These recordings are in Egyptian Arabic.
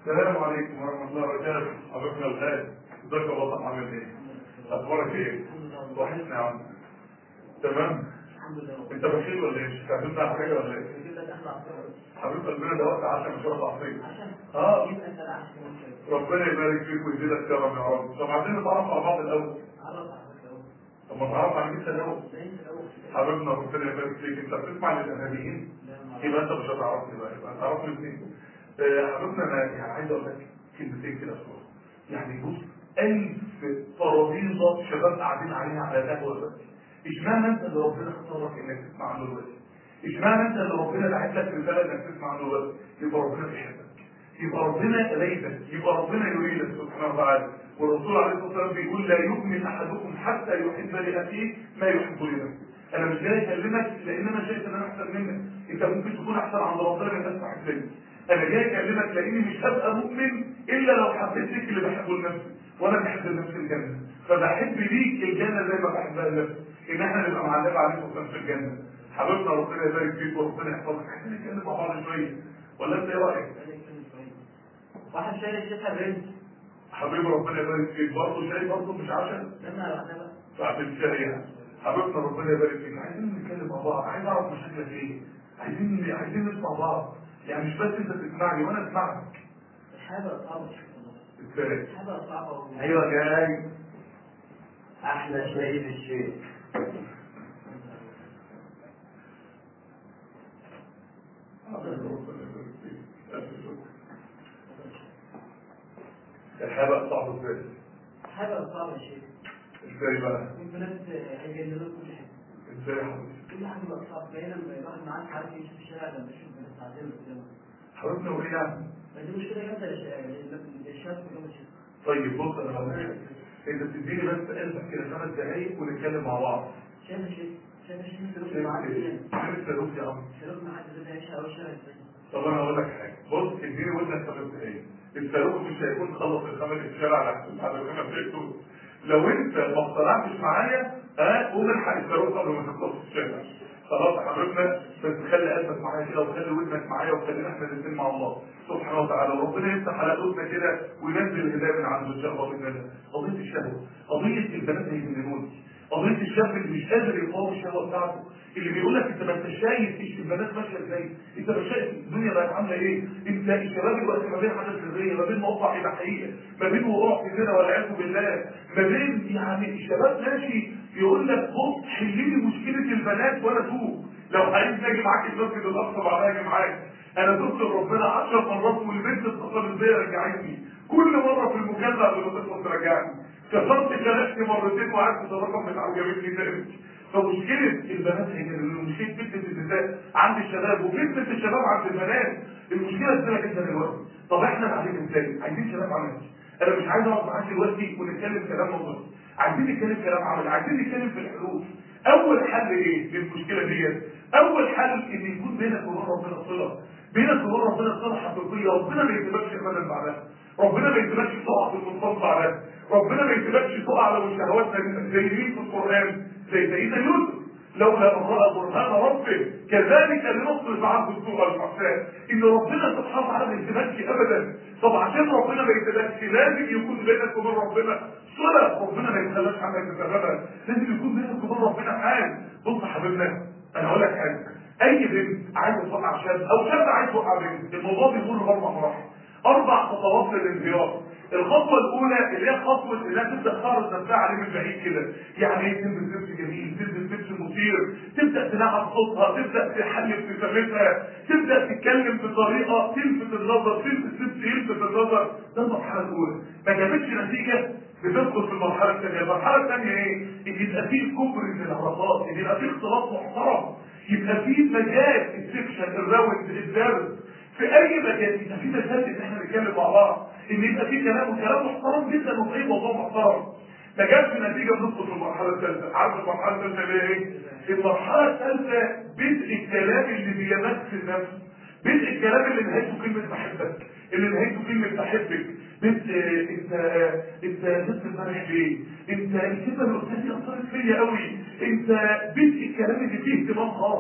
السلام عليكم ورحمة الله وبركاته حضرتنا الغالي ازيك يا بطل عامل ايه؟ اخبارك ايه؟ وحشنا يا عم تمام؟ الحمد لله انت بخيل ولا ايه؟ مش هتعملنا على حاجة ولا ايه؟ نجيب لك احلى عصير حبيب قلبنا ده وقت عشان مش وقت عصير عشان اه يبقى انت العشاء ممكن ربنا يبارك فيك ويزيدك كرم يا رب طب عايزين نتعرف على بعض الاول عرف على الاول طب ما نتعرف على مين الاول زي انت الاول حبيبنا ربنا يبارك فيك انت بتسمع للارهابيين يبقى انت مش هتعرفني بقى يبقى هتعرفني منين آه، حبيبنا انا يعني عايز اقول لك كلمتين كده بصراحه يعني بص ألف ترابيزه شباب قاعدين عليها على القهوه دلوقتي اشمعنى انت اللي ربنا اختارك انك تسمع عنه دلوقتي اشمعنى انت اللي ربنا بعت لك رساله انك تسمع عنه دلوقتي يبقى ربنا بيحبك يبقى ربنا قريبك يبقى ربنا يريدك سبحانه وتعالى والرسول عليه الصلاه والسلام بيقول لا يؤمن احدكم حتى يحب لاخيه ما يحب لنفسه انا مش جاي اكلمك لان انا شايف ان انا احسن منك انت ممكن تكون احسن عند ربنا من انت حبيبي انا جاي اكلمك لاني مش هبقى مؤمن الا لو حبيت لك اللي بحبه لنفسي وانا بحب لنفسي الجنه فبحب ليك الجنه زي ما بحبها لنفسي ان احنا نبقى مع النبي عليه الصلاه والسلام في الجنه حبيبنا ربنا يبارك فيك وربنا يحفظك عايزين نتكلم مع بعض شويه ولا انت ايه رايك؟ واحد شايل الشيخة بنت حبيبي ربنا يبارك فيك برضه شاي برضه مش عشان لما لوحدها بقى بعد الشاي يعني حبيبنا ربنا يبارك فيك عايزين نتكلم مع بعض عايز اعرف مشاكلك ايه عايزين عايزين نسمع بعض يعني مش بس انت تسمعني وانا اسمعك الحاجة صعبة شوية والله. ازاي الحاجة صعبة والله. ايوه جاي احلى شيء في الشيء حبيبي ربنا يبارك فيك ألف شكر. الحياه بقى صعبه ازاي الحاجة صعبة شيء ازاي بقى البنات هيجننوك كل حاجة ازاي يا حبيبي كل حاجة بقى صعبة بقينا لما الواحد معاه عارف يمشي في الشارع لما يشوف بنات تعزيز قدامه حبيبنا وايه يعني ما دي مشكلة جامدة للشباب كلهم الشباب طيب بص انا هقول لك انت بتديني بس قلبك كده خمس دقايق ونتكلم مع بعض شايف الشيء شايف الشيء سلوك شايف معاه ايه؟ ازاي شايف سلوك يا عم سلوك مع حد ده هيعيش او شارع ازاي طب انا هقول لك حاجه بص اديني ودنك خمس دقايق الصاروخ مش هيكون خلص الخمس الشارع على بعد الخمس دقايق دول لو انت ما اقتنعتش معايا ها قوم الحق الصاروخ قبل ما تخلص الشارع خلاص يا حبيبنا بس خلي قلبك معايا كده وخلي ودنك معايا وخلينا احنا الاثنين مع الله سبحانه وتعالى وربنا يفتح على قلوبنا كده وينزل الهدايه من عنده ان شاء الله باذن الله قضيه الشهوه قضيه البنات هيجننوني قضيه الشاب اللي مش قادر يقاوم الشهوه بتاعته اللي بيقول لك انت ما انت شايف ايش البنات ماشيه ازاي انت مش شايف الدنيا بقت عامله ايه انت الشباب دلوقتي ما بين حاجه سريه ما بين موقع اباحيه ما بين وقوع في زنا والعياذ بالله ما بين يعني الشباب ماشي يقول لك بص حل لي مشكله البنات وانا ادوق لو عايز اجي معاك المسجد الاقصى بعدها اجي معاك انا دقت ربنا 10 مرات والبنت اتصلت بيا رجعتني كل مره في المكالمه قبل ما تخلص ترجعني كسرت كلاشتي مرتين وعرفت الرقم بتاع وجابتني تاني فمشكلة البنات هي مشكلة فتنة النساء عند الشباب وفتنة الشباب عند البنات المشكلة كبيرة جدا دلوقتي طب احنا بعدين ازاي؟ عايزين شباب عملي انا مش عايز اقعد معاك دلوقتي ونتكلم كلام نظري عايزين نتكلم كلام عملي عايزين نتكلم في الحلول اول حل ايه للمشكلة ديت اول حل ان يكون بينك وبين ربنا صلة بينك وبين ربنا صلة حقيقية ربنا ما يسيبكش ابدا بعدها ربنا ما يسيبكش تقع في المنطقة بعدها ربنا ما يسيبكش تقع لو الشهوات زي مين في القرآن زي سيدنا يوسف لولا ان راى برهان ربه كذلك لنصرف عنه السوء والفحشاء ان ربنا سبحانه وتعالى ما يسيبكش ابدا طب عشان ربنا ما يسيبكش لازم يكون بينك وبين ربنا صله ربنا ما يتخلاش عنك بسببها لازم يكون بينك وبين ربنا حال بص يا حبيبنا انا هقول لك حاجه اي بنت عايز توقع شاب او شاب عايز توقع بنت الموضوع بيمر باربع مراحل اربع خطوات للانهيار الخطوه الاولى اللي هي خطوه انها تبدا تعرض نفسها عليه من بعيد كده يعني ايه تلبس لبس جميل تلبس لبس مثير تبدا تنعم صوتها تبدا تحل ابتسامتها تبدا تتكلم بطريقه تلفت النظر تلبس لبس يلفت النظر ده المرحله الاولى ما جابتش نتيجه بتدخل في المرحله الثانيه المرحله الثانيه ايه ان يبقى فيه كبر من العلاقات ان يبقى فيه اختلاط محترم يبقى فيه مجال السكشن الراوند الدرس في اي مجال يبقى في مجال ان احنا نتكلم مع بعض ان يبقى في كلام وكلام محترم جدا وفي اي موضوع محترم ما جابش نتيجه بندخل في المرحله الثالثه عارف المرحله الثالثه اللي هي ايه؟ المرحله الثالثه بدء الكلام اللي بيمس النفس بدء الكلام اللي نهايته كلمه بحبك اللي نهايته كلمه بحبك بدء انت انت نفس امبارح ليه؟ انت الكلمه اللي قلتها دي اثرت فيا قوي انت بدء الكلام اللي فيه اهتمام خاص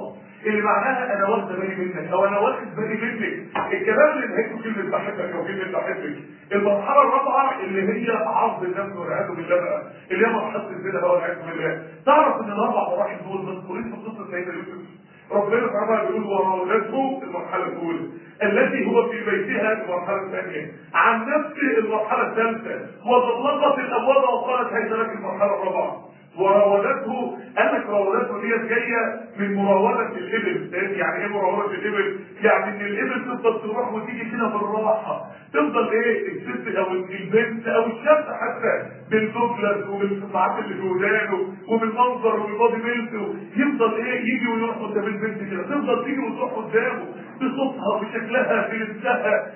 اللي معناها انا واخد بالي منك او انا واخد بالي منك الكلام اللي نهايته كلمه بحبك او كلمه بحبك المرحله الرابعه اللي هي عرض النفس والعياذ بالله بقى اللي هي مرحله الزنا بقى والعياذ بالله تعرف ان الاربع مراحل دول مذكورين في قصه سيدنا يوسف ربنا تعالى بيقول وراودته المرحله الاولى التي هو في بيتها المرحله الثانيه عن نفسه المرحله الثالثه وطلقت الابواب وقالت هيت لك المرحله الرابعه وراودته قال لك راودته ديت جايه من مراوده الابل يعني ايه مراوده الابل؟ يعني ان الابل تفضل تروح وتيجي كده بالراحه تفضل ايه الست او البنت او الشاب حتى بالدوبلر وبالقطاعات اللي في ودانه وبالمنظر وبالبادي بيلت يفضل ايه يجي ويروح قدام البنت كده تفضل تيجي وتروح قدامه بصوتها بشكلها بلبسها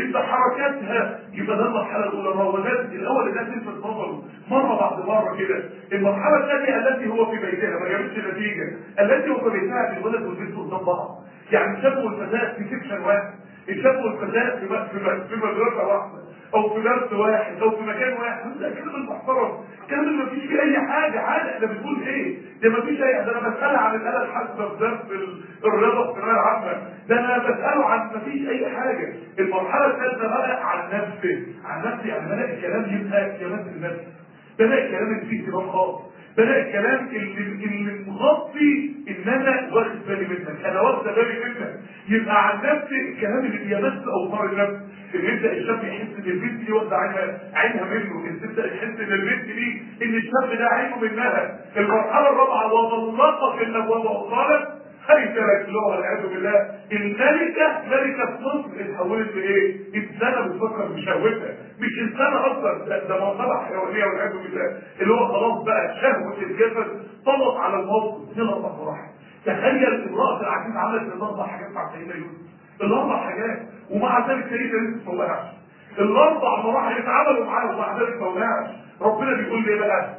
بحركاتها يبقى ده المرحله الاولى الراودات الاول ده تلفت نظره مره بعد مره كده المرحله الثانيه التي هو في بيتها ما جابتش نتيجه التي هو في بيتها الولد والبنت قدام بعض يعني الشاب والفتاه في سكشن واحد الشاب والفتاه في في في مدرسه واحده او في درس واحد او في مكان واحد ده كلام المحترم كلام اللي مفيش فيه اي حاجه عادي احنا بنقول ايه ده مفيش اي ده انا بسالها عن الاله الحاسبه في درس الرياضه في الثانويه العامه ده انا بساله عن مفيش اي حاجه المرحله الثالثه بقى عن نفسه عن نفسي يعني بلاقي الكلام يبقى كلام النفس بلاقي الكلام اللي فيه اهتمام خاص بلاقي الكلام اللي اللي مغطي ان انا واخد بالي منك انا واخد بالي منك يبقى عن نفسي الكلام اللي بيمس اوتار النفس ان يبدا الشاب يحس ان البنت دي واخده عينها عينها منه ان تبدا يحس ان البنت دي ان الشاب ده عينه منها المرحله الرابعه وطلقت الابواب وقالت هيت لك اللي هو والعياذ بالله الملكه ملكه مصر اتحولت لايه؟ انسانه بتفكر بشهوتها مش انسانه اصلا ده, ده مرتبه حيوانيه والعياذ بالله اللي هو خلاص بقى شهوه الجسد طلت على الموقف دي اربع مراحل تخيل امراه العزيز عملت الاربع حاجات مع سيدنا يوسف الاربع حاجات ومع ذلك سيدنا يوسف ما وقعش الاربع مراحل اتعملوا معاه ومع ذلك ما وقعش ربنا بيقول لي بقى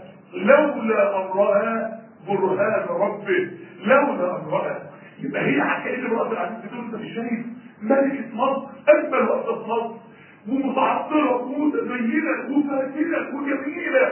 لولا ان راى برهان ربه لولا ان راى يبقى هي كأن امرأة العزيز بتقول انت مش شايف ملكة مصر اجمل وقت في مصر ومتعطرة ومتزينة وفاتنة وجميلة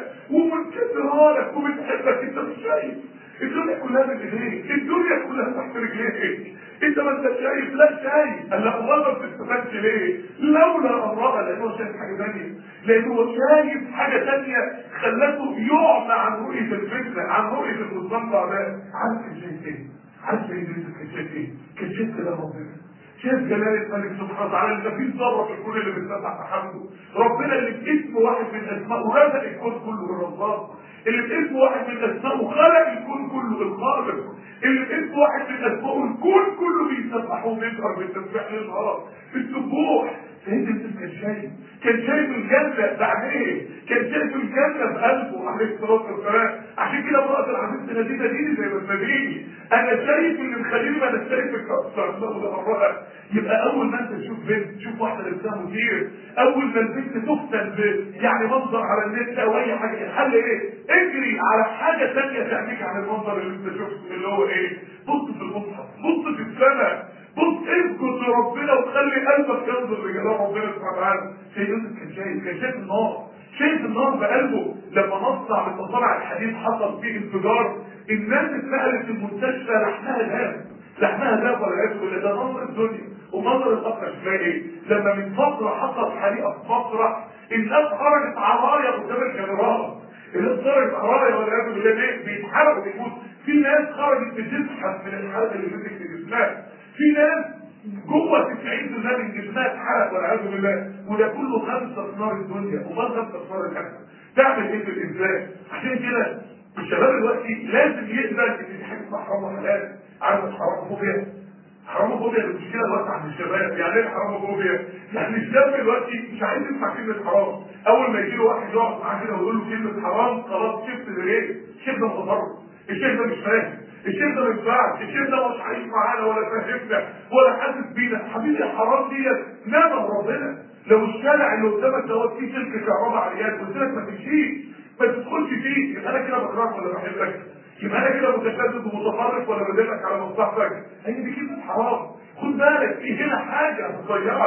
ومنكسرة لك وبتحبك انت مش شايف الدنيا كلها من ايديك الدنيا كلها تحت رجليك انت ما انت شايف لا شايف قال لك والله ما بتستفادش ليه لولا ان راى لانه شايف حاجه ثانيه لانه شايف حاجه ثانيه خلته يعمى عن رؤيه الفتنه عن رؤيه المستنقع ده عارف كان شايف ايه؟ عارف ايه كان شايف ايه؟ كان شايف كلام ربنا شايف جلال الملك سبحانه وتعالى اللي مفيش ذره في الكون اللي بتسبح تحمده ربنا اللي باسم واحد من اسمائه رزق الكون كله بالرزاق اللي باسم واحد من اسمائه خلق الكون كله بالخالق اللي باسم واحد من اسمائه الكون كله بيسبح وبيظهر بالتسبيح للنهار بالسبوح سيدنا يوسف كان شايف كان شايف الجنة بعينيه كان شايف الجنة بقلبه عليه الصلاة والسلام عشان كده امرأة العزيز تنادينا ديني زي ما تناديني أنا شايف اللي مخليني ما أنا شايف الكسر ده امرأة يبقى أول ما أنت تشوف بنت تشوف واحدة لبسها مثير أول ما البنت تفتن ب يعني منظر على النت أو أي حاجة الحل إيه؟ اجري على حاجة ثانية تعميك عن المنظر اللي أنت شفته اللي هو إيه؟ بص في المصحف بص في السماء بص اسكت لربنا وخلي قلبك ينظر لجلال ربنا سبحانه وتعالى سيدنا يوسف كان شايف كان شايف النار شايف النار بقلبه لما مصنع من مصانع الحديد حصل فيه انفجار الناس اتنقلت المستشفى لحمها داب لحمها داب والعياذ بالله ده نظر الدنيا ومنظر الاخر شويه ايه لما من فتره حصل حريقه في مسرح الناس خرجت عرايا قدام الكاميرات الناس خرجت عرايا والعياذ بالله ليه بيتحرقوا بيموت في ناس خرجت بتزحف من الحرق اللي مسك في جسمها في ناس جوه 90% من جسمها اتحرق والعياذ بالله وده كله خمسه في نار الدنيا وما خمسه في نار الاخره تعمل ايه في الانسان عشان كده الشباب دلوقتي لازم يقبل ان دي حاجه اسمها حرام وحلال عارف الحرام فوبيا حرام فوبيا المشكله دلوقتي عند الشباب يعني ايه حرام فوبيا؟ يعني الشاب دلوقتي مش عايز يسمع كلمه حرام اول ما يجي له واحد يقعد معاه كده ويقول له كلمه حرام خلاص شفت ليه؟ الشيخ ده متطرف الشيخ ده مش فاهم الشيخ ده ما ينفعش الشيخ ده مش عايش معانا ولا فاهمنا ولا حاسس بينا حبيبي الحرام ديت نعمه ربنا لو الشارع اللي قدامك دوت فيه شركه كهرباء عريان قلت لك ما تمشيش ما تدخلش فيه يبقى انا كده بكرهك ولا بحبك يبقى انا كده متشدد ومتطرف ولا بدلك على مصلحتك هي دي كلمه حرام خد بالك في هنا حاجه هتضيعك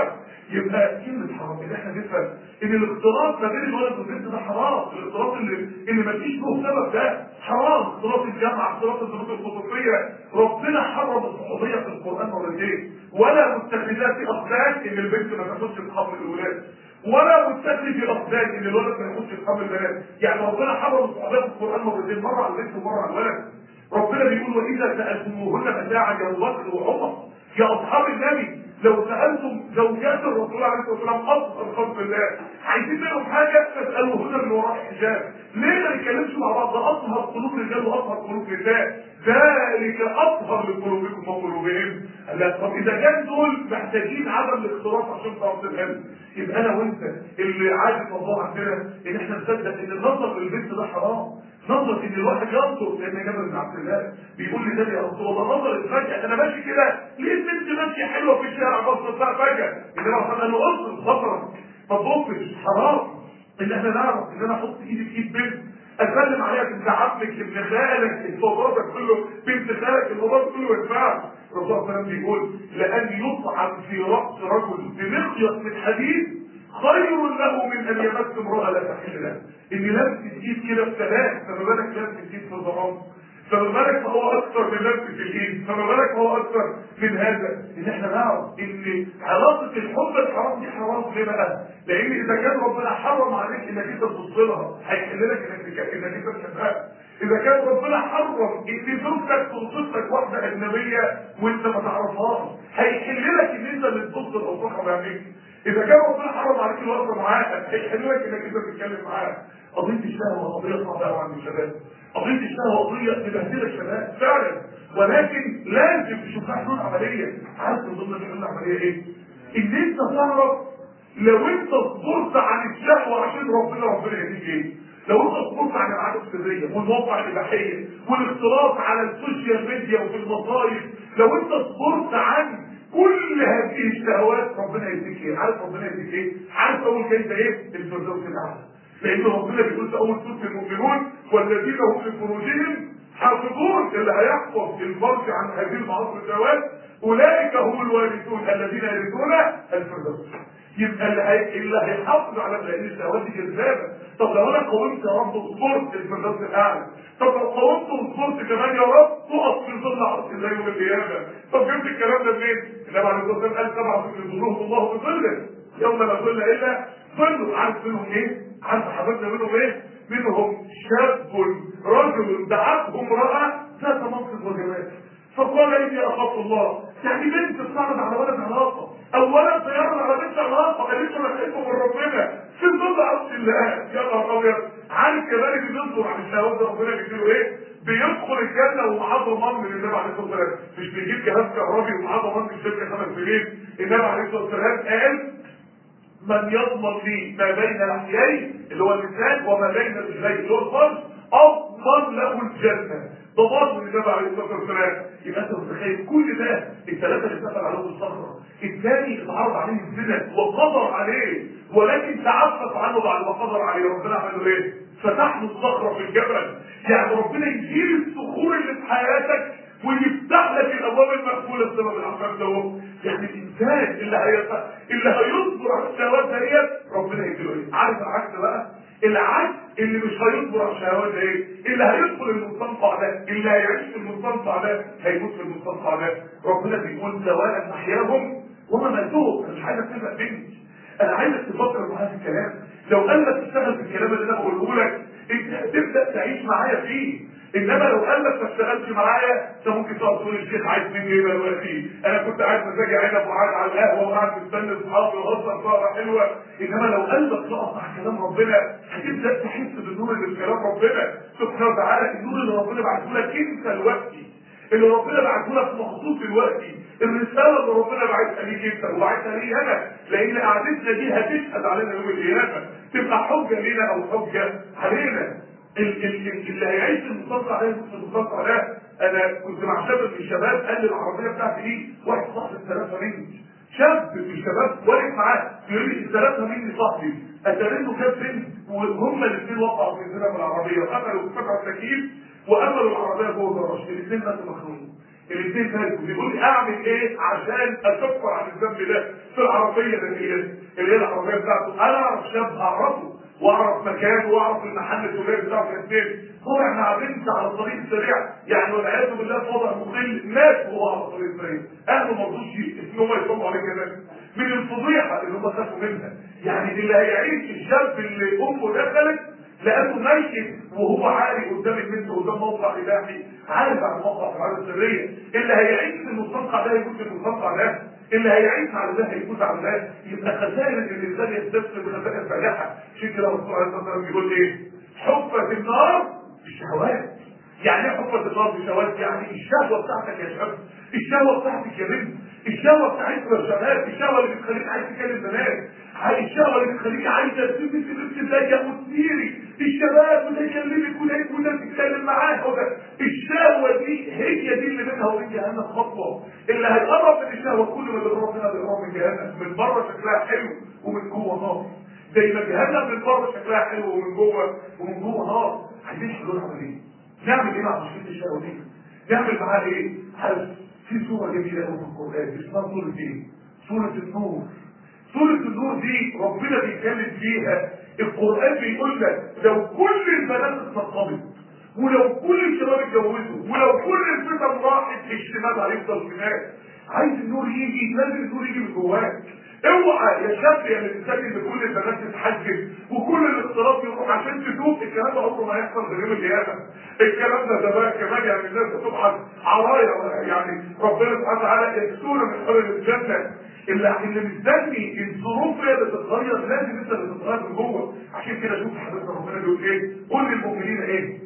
يبقى كلمه حرام ان احنا نفهم ان الاختلاط ما بين الولد والبنت ده حرام الاختلاط اللي اللي ما فيش له سبب ده حرام اختلاط الجامعه اختلاط الدروس الخصوصيه ربنا حرم الصحوبيه في القران مرتين ولا متخذات اخدان ان البنت ما تاخدش اصحاب الولاد ولا متخذ اخدان ان الولد ما ياخدش اصحاب البنات يعني ربنا حرم الصحوبيه في القران مرتين مره على البنت ومره على الولد ربنا بيقول واذا سالتموهن متاعا يا ابو بكر وعمر يا اصحاب النبي لو سالتم زوجات الرسول عليه الصلاه والسلام اطهر خلق الله عايزين منهم حاجه فاسالوهن من وراء الحجاب ليه ما نتكلمش مع بعض ده اطهر قلوب رجال واطهر قلوب نساء ذلك اطهر لقلوبكم وقلوبهم لا طب اذا كان دول محتاجين عدم الاختلاط عشان تعرف الهم يبقى انا وانت اللي عايز الموضوع عندنا ان احنا نصدق ان النظر للبنت ده حرام نظر ان الواحد ينظر لان جابر بن عبد الله بيقول لي ده يا رسول الله نظرت فجاه انا ماشي كده لقيت بنت ماشيه حلوه في الشارع بصت بقى فجاه انما قال له اصبر صبرا ما تبصش حرام ان احنا نعرف ان انا احط ايدي في ايد بنت اسلم عليها بنت عمك ابن خالك الموضوع ده كله بنت خالك الموضوع ده كله ما ينفعش الرسول صلى الله عليه وسلم بيقول لان يطعن في راس رجل بمخيط من حديد خير له من ان يمس امراه لا تحل له ان لمسه ايد كده ابتلاء فما بالك لمسه ايد في الظلام فما بالك فهو اكثر من لمسه الايد فما بالك فهو اكثر من هذا ان احنا نعرف ان علاقه الحب الحرام دي حرام ليه بقى؟ لان اذا كان ربنا حرم عليك انك انت تبص لها هيحل لك انك انك انت تحبها اذا كان ربنا حرم ان زوجتك توصف لك واحده اجنبيه وانت ما تعرفهاش هيحل لك ان انت اللي تبص لاوصافها بعينيك اذا كان ربنا حرم عليك الوقفه معاها هيحل لك انك انت تتكلم معاها قضيه الشهوه قضيه صعبه قوي عند الشباب قضيه الشهوه قضيه مبهدله الشباب فعلا ولكن لازم تشوف لها حلول عمليه عارف من ضمن الحلول العمليه ايه؟ ان انت تعرف لو انت صبرت عن الشهوه عشان ربنا ربنا يهديك ايه؟ لو انت صبرت عن العاده السريه والمواقع الاباحيه والاختلاط على السوشيال ميديا وفي المصايف لو انت صبرت عن كل هذه الشهوات ربنا يديك ايه؟ عارف ربنا يديك ايه؟ عارف اول كلمه ايه؟ الفردوس الاعلى. لان ربنا بيقول في اول سوره المؤمنون والذين هم لفروجهم حافظون اللي هيحفظ الفرج عن هذه المعاصي والشهوات اولئك هم الوارثون الذين يرثون الفردوس. يبقى اللي هي... اللي هيحافظ على لان الشهوات دي جذابه طب لو انا قاومت يا رب وصبرت الفردوس الاعلى طب لو قاومت وصبرت كمان يا رب تقف في ظل عرش الله يوم القيامه طب جبت الكلام ده منين؟ النبي عليه الصلاه والسلام قال سبعه يظلهم الله بظله يوم لا ظل الا ظله عارف منهم ايه؟ عارف حبيبنا منهم ايه؟ منهم شاب رجل دعته امراه ذات منصب وجمال فقال اني اخاف الله يعني بنت بتعرض على ولد علاقه او ولد بيعرض على بنت علاقه قالت له انا خايفه من ربنا في ظل عرش الله يا نهار ابيض عارف كذلك بينظر عن الشهوات ده ربنا بيديله ايه؟ بيدخل الجنه ومعاه ضمان من النبي عليه الصلاه والسلام مش بيجيب جهاز كهربي ومعاه ضمان من شركه خمس سنين النبي عليه الصلاه والسلام قال من يضمن لي ما بين لحيين اللي هو اللسان وما بين رجليه اللي هو الفرج اضمن له الجنه ضمان من النبي عليه الصلاه والسلام يبقى انت متخيل كل ده الثلاثه اللي اتفق عليهم الصخره الثاني اتعرض عليه الزنا وقدر عليه ولكن تعفف عنه بعد ما قدر عليه ربنا عمل له ايه؟ فتح له الصخره في الجبل يعني ربنا يشيل الصخور اللي في حياتك ويفتح لك الابواب المقفوله بسبب العقاب ده يعني الانسان اللي هي اللي هيصبر على الشهوات ديت ربنا يديله ايه؟ عارف العكس بقى؟ العكس اللي مش هيصبر على الشهوات ده ايه؟ اللي هيدخل المستنقع ده، اللي هيعيش في المستنقع ده هيموت في المستنقع ده، ربنا بيقول سواء محياهم ومماتهم، انا مش عايزك تبقى بنت، انا عايزك تفكر معايا في الكلام، لو قال لك تشتغل في الكلام اللي انا بقوله لك انت هتبدا تعيش معايا فيه، انما لو قال لك ما اشتغلش معايا انت ممكن تقعد تقول الشيخ عايز مني ايه دلوقتي انا كنت قاعد مزاجي عنب وقاعد على القهوه وقاعد مستني اصحابي وهزر سهره حلوه انما لو قلبك تقف مع كلام ربنا هتبدا تحس بالنور اللي في كلام ربنا سبحانه وتعالى النور اللي ربنا بعته لك انت دلوقتي اللي ربنا بعته لك مخصوص دلوقتي الرساله اللي ربنا بعتها ليك انت وبعتها لي انا لان قعدتنا دي هتشهد علينا يوم القيامه تبقى حجه لينا او حجه علينا اللي هيعيش في المستنقع ده في المستنقع ده انا كنت مع شاب من الشباب قال لي العربيه بتاعتي دي واحد صاحبي استلفها مني شاب من الشباب واقف معاه يقول لي استلفها مني صاحبي اترنه جاب بنت وهما الاثنين وقعوا في الزنا بالعربيه وقفلوا فتحوا التكييف وقفلوا العربيه جوه الجراج الاثنين ماتوا مخنوقين الاثنين ماتوا بيقول لي اعمل ايه عشان اشكر عن الذنب ده في العربيه اللي هي اللي هي العربيه بتاعته انا اعرف شاب اعرفه واعرف مكانه واعرف المحل التجاري بتاعه كان فين هو احنا قاعدين على الطريق السريع يعني والعياذ بالله في وضع مخل مات وهو على الطريق السريع اهله ما رضوش ان هم يصبوا عليه كمان من الفضيحه اللي هم خافوا منها يعني اللي هيعيش الشاب اللي امه دخلت لانه ميت وهو عاري قدام البنت قدام موقع اباحي عارف عن موقع في العاده السريه اللي هيعيش في المستنقع ده يموت في المستنقع ده اللي هيعيش على ده هيفوز على ده يبقى خسائر ان الانسان يستسلم بخسائر فلاحه عشان كده الرسول عليه الصلاه والسلام بيقول ايه؟ حفت النار بالشهوات يعني ايه حفت النار بالشهوات؟ يعني الشهوه بتاعتك يا شباب الشهوه بتاعتك يا بنت الشهوه بتاعتكم يا شباب الشهوه اللي بتخليك عايز تكلم بنات الشهوه اللي بتخليك عايزه تسيبي تتضايق وتسيري الشباب وده يكلمك وده وده تتكلم معاه وده الشهوه دي هي دي اللي بينها وبين جهنم خطوه اللي هيقرب من الشهوه كل ما بيقرب منها بيقرب من جهنم من بره شكلها حلو ومن جوه نار زي ما جهنم من بره شكلها حلو ومن جوه ومن جوه نار عايزين حلول عمليه نعمل ايه مع مشكله الشهوه دي؟ نعمل معاها ايه؟ عارف في سوره جميله قوي في القران اسمها سوره ايه؟ سوره النور سورة النور دي ربنا بيتكلم فيها القرآن بيقول لك لو كل البنات اتنقبت ولو كل الشباب اتجوزوا ولو كل الفتن راحت في الشمال هيفضل شمال عايز النور يجي لازم النور يجي من جواك اوعى يا شاب يا اللي بتسجل بكل البنات تتحجب وكل الاختلاط يروح عشان تتوب الكلام ده عمره ما هيحصل غير يوم القيامه الكلام ده زمان كمان يعني الناس بتبحث عرايا يعني ربنا سبحانه وتعالى يكسونا من حول الجنه اللي اللي مستني الظروف هي اللي تتغير لازم انت اللي تتغير من جوه عشان كده شوف حضرتك ربنا بيقول ايه كل المؤمنين ايه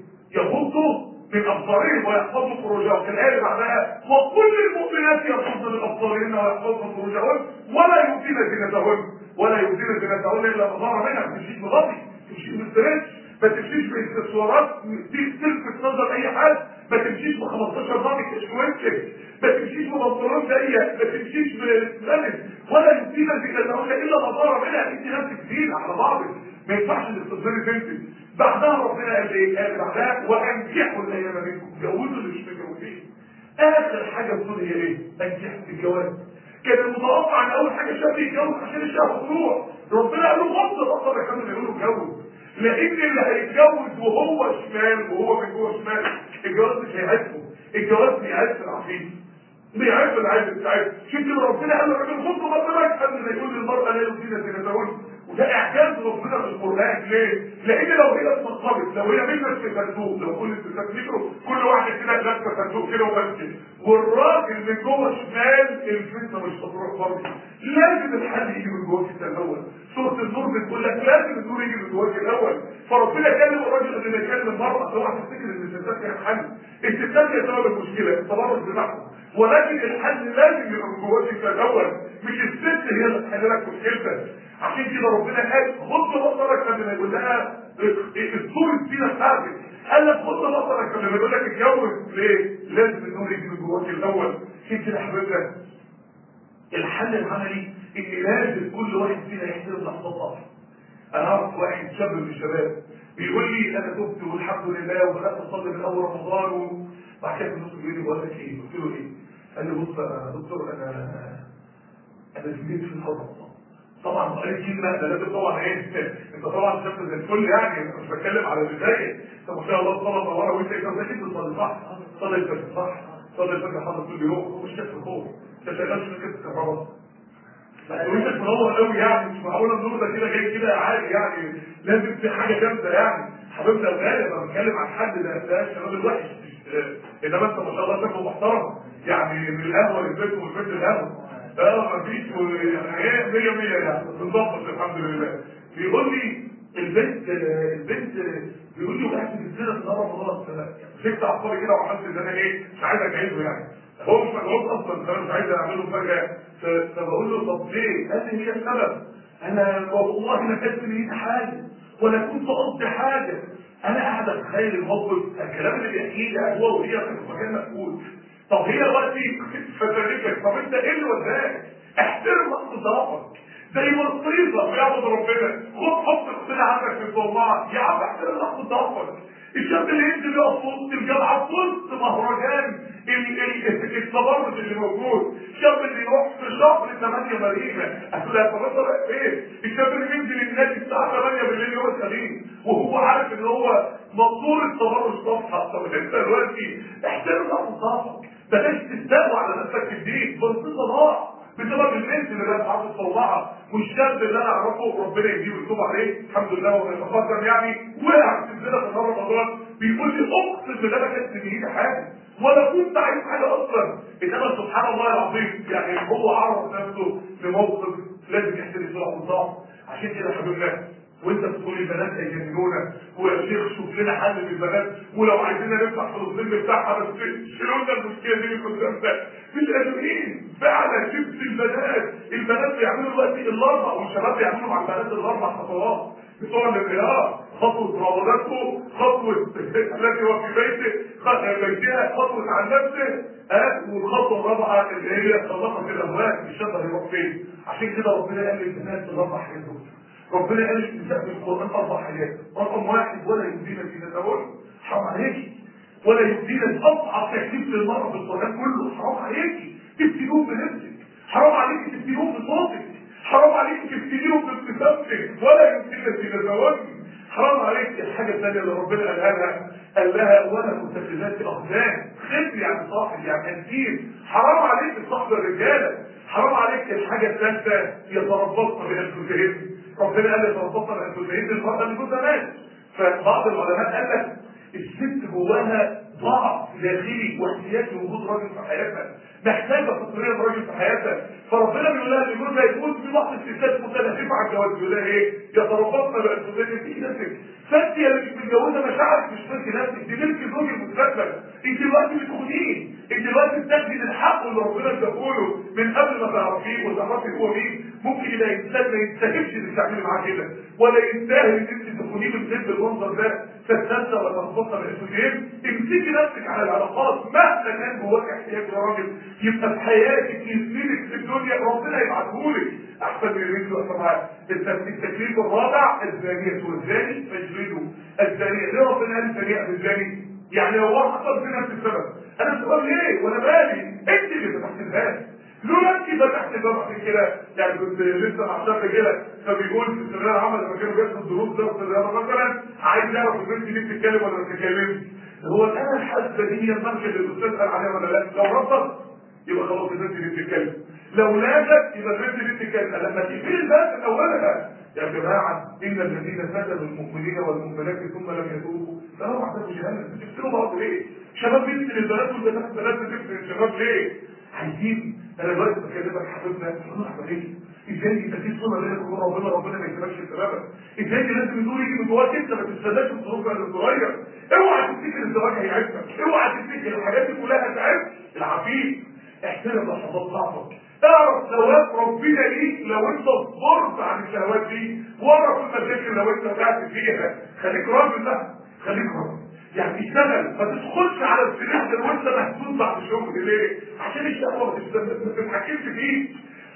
يغضوا من ابصارهم ويحفظوا فروجهم في الايه اللي بعدها وكل المؤمنات يغضن من ابصارهن ويحفظن فروجهن ولا يبدين زينتهن ولا يبدين زينتهن الا ما ظهر منها ما تمشيش بغطي تمشيش بالستريتش ما تمشيش باكسسوارات تلفت نظر اي حد ما تمشيش ب 15 ضابط اشويتك ما تمشيش ببنطلون ضيق ما تمشيش بلبس ولا يبدين زينتهن الا ما ظهر منها انت نفسك جديد على بعضك ما ينفعش انك تظهري بنتك بعدها ربنا قال ايه؟ قال بعدها وانكحوا الايام منكم جوزوا اللي مش متجوزين اخر حاجه بتقول هي ايه؟ انكحوا الجواز كان المتوقع ان اول حاجه الشاب يتجوز عشان الشهوه تروح ربنا قال له غض بصر يا كانوا يقولوا اتجوز لان اللي هيتجوز وهو شمال وهو من جوه شمال الجواز مش هيعرفه الجواز بيعرف العقيده بيعرف العيب بتاعته شوف كده ربنا قال للراجل خد بصرك قبل ما يقول للمراه لا يزيد زينتهن وده اعجاز ربنا في القران ليه؟ لان لو هي اتنقبت لو هي مشت في صندوق لو كل الستات مشوا كل واحده كده لابسه صندوق كده وماشيه والراجل من جوه شمال الفتنه مش هتروح برضه لازم الحل يجي من جواك انت الاول سوره النور بتقول لك لازم النور يجي من جواك الاول فربنا كلم الراجل قبل ما يكلم المراه اوعى تفتكر ان الستات هي الحل الستات هي سبب المشكله التبرج بتاعهم ولكن الحل لازم يبقى من جواك انت الاول مش الست هي اللي تحل لك مشكلتك عشان كده ربنا قال خد بصرك قبل ما يقول لها الصور السينه بتاعتك قال لك خد بصرك قبل ما يقول لك اتجوز ليه؟ لازم النور يجي من جواك الاول عشان كده يا حبيبنا الحل العملي ان لازم كل واحد فينا يحترم لحظات انا اعرف واحد شاب من الشباب بيقول لي انا تبت والحمد لله وبدات اصلي من اول رمضان وبعد كده النص بيقول لي بقول لك ايه؟ قلت له ايه؟ قال لي بص يا دكتور انا انا زميلت في الحرم طبعا قال كلمه ده لازم طبعا ايه انت طبعا شاب زي الفل يعني انا مش بتكلم على البدايه انت ما شاء الله صلاه الله وانت كده زي كده بتصلي صح صلي الفجر صح صلي الفجر حاضر كل يوم ومش كده خوف انت شغال في شركه الكهرباء وانت منور قوي يعني مش معقول النور ده كده جاي كده عادي يعني لازم في حاجه جامده يعني حبيبنا الغالي انا بتكلم عن حد ده ده الشباب الوحش انما انت ما شاء الله شكله محترم يعني من القهوه للبيت ومن البيت للقهوه اه مفيش ايه 100 100 يعني بنظبط الحمد لله بيقول لي البنت البنت بيقول لي وقعت في الزنا في نهار رمضان مسكت عصاري كده وعملت ان انا ايه مش عايز اجهزه يعني هو مش مجهوز اصلا فانا مش عايز اعمله فجاه فبقول له طب ليه؟ قال لي هي السبب انا والله ما كانت في ايدي حاجه ولا كنت قصدي حاجه انا قاعد اتخيل الموقف الكلام اللي بيحكيه ده هو وهي في مكان مقفول طب هي دلوقتي فترتك طب انت ايه اللي وداك؟ احترم لحظه ضعفك زي ما الصيصه بيعبد ربنا خد حط اختنا عندك في الصومعه يا عم احترم لحظه ضعفك الشاب اللي ينزل يقف في وسط الجامعه في وسط مهرجان ال- ال- التبرج اللي موجود الشاب اللي يروح في شهر 8 مريضه اقول لها طب انت رايح فين؟ الشاب اللي بينزل النادي الساعه 8 بالليل يوم الخميس وهو عارف ان هو مقصور التبرج صفحه طب انت دلوقتي احترم صفحتك بلاش تستهوى على نفسك في الدين بسيطه ضاع بسبب البنت اللي كانت عاوزه تطلعها والشاب اللي انا اعرفه ربنا يهديه ويتوب عليه الحمد لله وهو يتقدم يعني وقع في الزنا في نهار رمضان بيقول لي اقسم بالله ما كانت في ايدي حاجه ولا كنت عايز حاجه اصلا انما سبحان الله العظيم يعني هو عرض نفسه لموقف لازم يحترم سرعه الضعف عشان كده حبيبنا وانت بتقول البنات هيجننونا ويا شيخ شوف لنا حل للبنات ولو عايزيننا نفتح في الظل بتاعها بس شيلوا لنا المشكله دي من قدامنا مش قادرين فعلا جبت البنات البنات بيعملوا دلوقتي الاربع والشباب بيعملوا مع البنات الاربع خطوات بتوع الانهيار خطوه روضته خطوه الذي هو في بيته خ- بيتها خطوه عن نفسه ها والخطوه الرابعه اللي هي طلقت الاموال مش هيقدر يروح فين عشان كده ربنا قال للبنات الاربع حاجات دول ربنا قال النساء في القرآن أربع حاجات رقم واحد ولا يبدين زينتهن حرام عليكي ولا يبدين أصعب تكليف للمرأة في القرآن كله حرام عليكي تبتلوه بنفسك حرام عليكي تبتلوه بصوتك حرام عليكي تبتلوه بابتسامتك ولا يبدين زينتهن حرام عليك الحاجة الثانية اللي ربنا قالها لها قال لها ولا متخذات أخدان خف يعني صاحب يعني أنتين حرام عليك صاحب الرجالة حرام عليك الحاجة الثالثة يتربصن بأنفسهن ربنا قال يتربصن بأنفسهن المرأة اللي جوزها مات فبعض العلماء قال لك الست جواها ضعف داخلي واحتياج لوجود راجل في حياتها محتاجه فطريه راجل في حياتها فربنا بيقول لها ان جوزها يكون في بعض الستات متلهفه على الجواز بيقول لها ايه؟ يتربصن بانفسهن في نفسك فانت يا اللي مش متجوزه مشاعرك مش ملك نفسك دي ملك زوج المستقبل انت دلوقتي بتخونيه انت دلوقتي بتاخدي الحق اللي ربنا اداهوله من قبل ما تعرفيه وتعرفي هو مين ممكن يبقى انسان ما يستاهلش انك تعملي معاه كده ولا يستاهل ان انت تخونيه من ضد المنظر ده تتنسى ولا تنبطل باسمين امسكي نفسك على العلاقات مهما كان جواك احتياج لراجل يبقى في حياتك يسندك في الدنيا ربنا يبعتهولك احسن من اللي انتوا معاه التكليف الرابع الزانية والزاني فاجلدوا الزانية ليه ربنا قال الزانية بالزاني؟ يعني لو واحد حصل في نفس السبب انا السبب ليه وانا مالي انت اللي فتحت الباب لولا انت فتحت الباب عشان كده يعني كنت لسه مع شاب كده فبيقول في الثانويه العامه لما كانوا بياخدوا الدروس درس الرياضه مثلا عايز يعرف البنت دي بتتكلم ولا ما بتتكلمش هو انا الحاسه دي هي المركز اللي الاستاذ قال عليها ولا لا لو رفض يبقى خلاص البنت دي بتتكلم لو لاجت يبقى البنت دي بتتكلم لما تقفل الباب من اولها يا جماعه ان الذين فتنوا المؤمنين والمؤمنات ثم لم يتوبوا فلهم عذاب جهنم بتفتنوا بعض ليه؟ شباب بنت للبنات والبنات بنات بتفتن الشباب ليه؟ عايزين انا دلوقتي بكلمك حبيبنا تقول عمليه ازاي يبقى في صله بينك وبين ربنا ربنا ما يسيبكش بسببك ازاي لازم النور يجي من جواك انت ما تستناش الظروف اللي تتغير اوعى تفتكر الزواج هيعيبك اوعى تفتكر الحاجات دي كلها هتعيب العفيف احترم لحظات ضعفك اعرف ثواب ربنا ليك لو انت صبرت عن الشهوات دي ورا كل مشاكل لو انت وقعت فيها خليك راجل بقى خليك راجل يعني اشتغل ما تدخلش على السلاح ده وانت محسوس بعد الشغل ليه؟ عشان الشهوه ما تستنى- ما تتحكمش فيك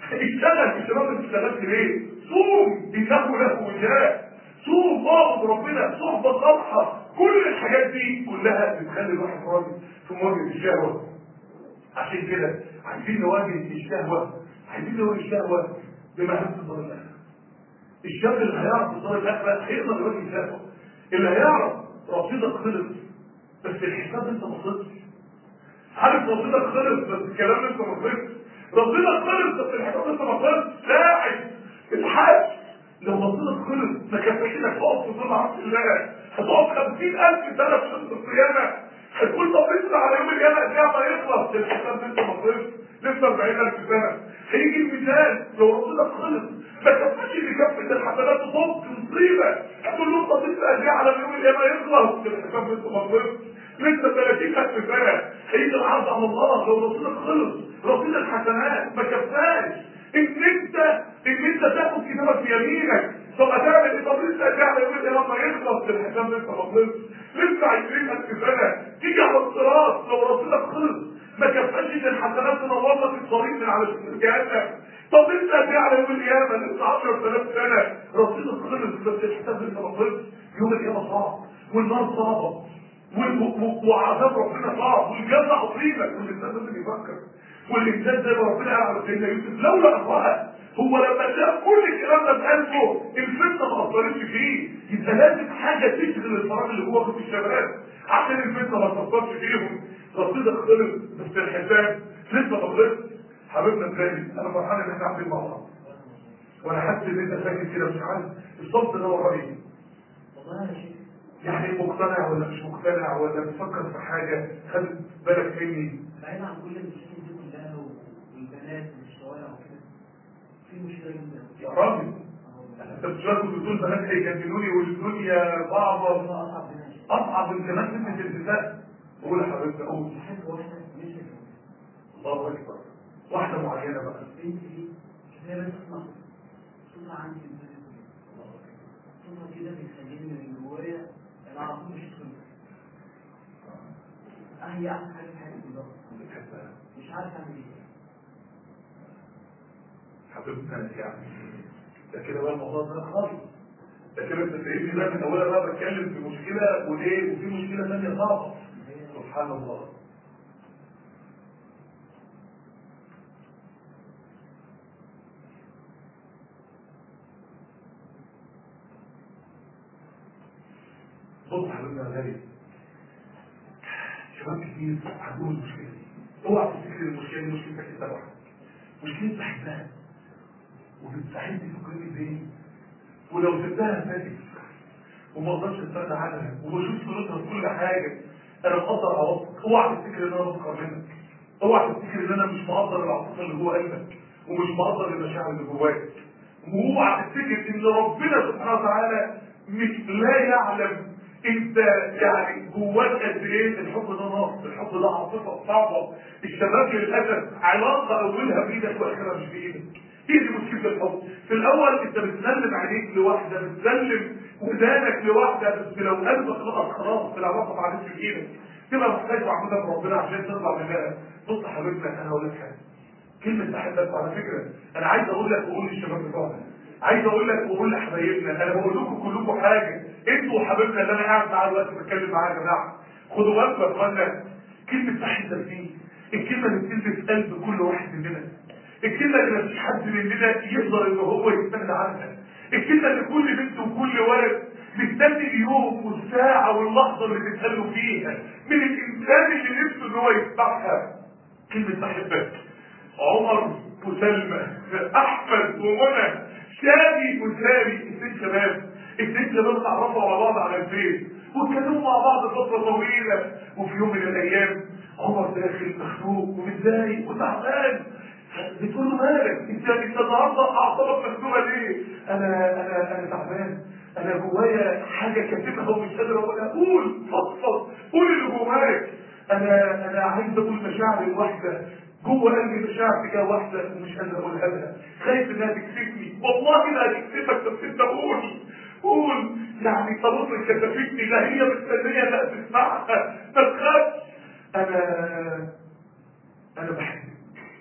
اشتغل مش راجل اشتغلت ليه؟ صوم انه له وجاه صوم اعبد ربنا صحبه صالحه كل الحاجات دي كلها بتخلي الواحد راجل في مواجهه الشهوه عشان كده عايزين نواجه الشهوة عايزين نواجه الشهوة بمهمة الدار الآخرة الشاب اللي هيعرف الدار الآخرة هيقدر يواجه الشهوة اللي هيعرف رصيدك خلص بس الحساب انت ما خلصش عارف رصيدك خلص بس الكلام انت ما خلصش رصيدك خلص بس الحساب انت ما خلصش ساعد الحاج لو رصيدك خلص ما كفاش انك تقف في ظل عرش الله هتقف 50000 سنة في شمس القيامة هتقول طب لسه على يوم القيامة قد ايه ما يخلص الحساب لسه ما خلصش لسه 40000 سنة هيجي المثال لو رصيدك خلص ما كفاش ان كفة الحسنات تصب مصيبة هتقول له طب لسه قد ايه على يوم القيامة يخلص الحساب لسه ما خلصش لسه 30000 سنة هيجي العرض على الله لو رصيدك خلص رصيد الحسنات ما كفاش ان انت ان انت تاخد كتابك بيمينك طب هتعمل ايه طب لسه هتعمل ايه لما يخلص الحساب لسه ما خلصش لسه 20000 سنه تيجي على الصراط لو رصيدك خلص ما كفاش ان الحسنات تنور لك الطريق من على جهنم طب لسه هتعمل يوم القيامه لسه 10000 سنه رصيدك خلص بس الحساب لسه ما خلصش يوم القيامه صعب والنار صعبه و- وعذاب ربنا صعب والجنه عظيمه والانسان لازم يفكر والانسان زي ما ربنا قال على سيدنا يوسف لولا ان راى هو لما شاف كل الكلام ده بقلبه الفتنه ما اثرتش فيه يبقى لازم حاجه تشغل الفراغ اللي هو في الشباب عشان الفتنه ما تاثرش فيهم رصيدك خلص بس الحساب لسه ما خلصش حبيبنا الغالي انا فرحان ان احنا قاعدين مع بعض وانا حاسس ان انت ساكت كده مش عارف الصوت ده ورا ايه والله يا شيخ يعني مقتنع ولا مش مقتنع ولا بتفكر في حاجه خد بالك مني بعيد عن كل المشاكل دي كلها و- والبنات والشوارع وكده في مشكله جدا يا راجل انت بتشارك بتقول بنات هيجننوني والدنيا صعبه هو اصعب منها شيء اصعب من كمان فتنه الالتزام قول يا حبيبتي قول بحب واحده مش الله اكبر واحده معينه بقى البنت دي كفايه بس اسمع صوتها عندي في البيت صوتها كده بيخليني من جوايا انا على طول مش هدخل هي احسن حاجه في حياتي بالظبط بتحبها مش عارف اعمل ايه حبيبتنا يعني ده كده بقى الموضوع ده خالص ده كده انت سايبني بقى من اولها بقى بتكلم في مشكله وايه وفي مشكله ثانيه صعبه سبحان الله بص يا حبيبنا الغالي شباب كتير عندهم المشكله دي اوعى تفتكر المشكله دي مشكلتك انت لوحدك مشكلة بحبها وبتساعدني في كل الدنيا ولو سبتها فاتت وما اقدرش استغنى عنها وبشوف صورتها في كل حاجه انا مقدر عواطفك اوعى تفتكر ان انا بفكر منك اوعى تفتكر ان انا مش مقدر العاطفه اللي جوه قلبك ومش مقدر المشاعر اللي جواك واوعى تفتكر ان ربنا سبحانه وتعالى مش لا يعلم انت يعني جواك قد ايه الحب ده نار الحب ده عاطفه صعبه الشباب للاسف علاقه اولها بايدك واخرها مش بايدك هي دي مشكله الحب في الاول انت بتسلم عينيك لواحده بتسلم ودانك لواحده بس لو قلبك خلاص خلاص العلاقه ما عادتش بايدك تبقى محتاج معبودة من ربنا عشان تطلع منها بص يا حبيبنا انا هقول لك حاجه كلمه بحبك على فكره انا عايز اقول لك واقول للشباب بتوعنا عايز اقول لك واقول لحبايبنا انا بقول لكم كلكم حاجه انتوا وحبايبنا اللي انا قاعد معاه دلوقتي بتكلم معاه يا جماعه خدوا بالكم يا اخوانا كلمه بحبك دي الكلمه اللي بتلبس قلب كل واحد مننا الكلمه اللي مفيش حد مننا يقدر ان هو يستغنى عنها الكلمه اللي كل بنت وكل ولد مستني اليوم والساعه واللحظه اللي تتقالوا فيها من الانسان اللي نفسه ان هو يسمعها كلمه بحبك عمر وسلمى احمد ومنى شادي وسامي اثنين شباب اثنين شباب اتعرفوا على بعض على البيت واتكلموا مع بعض فتره طويله وفي يوم من الايام عمر داخل مخنوق ومتضايق وتعبان بتقول له مالك انت انت النهارده اعصابك مخنوقه ليه؟ انا انا انا تعبان انا جوايا حاجه كاتبها ومش قادر اقولها قول فضفض قول اللي جواك انا انا عايز اقول مشاعر الواحده جوه قلبي مشاعر تجاه واحده ومش قادر اقولها لها خايف انها تكسفني والله لا هتكسفك بس انت قول قول يعني طب كتفتني لا هي مستنيه لا تسمعها ما تخافش انا انا بحبك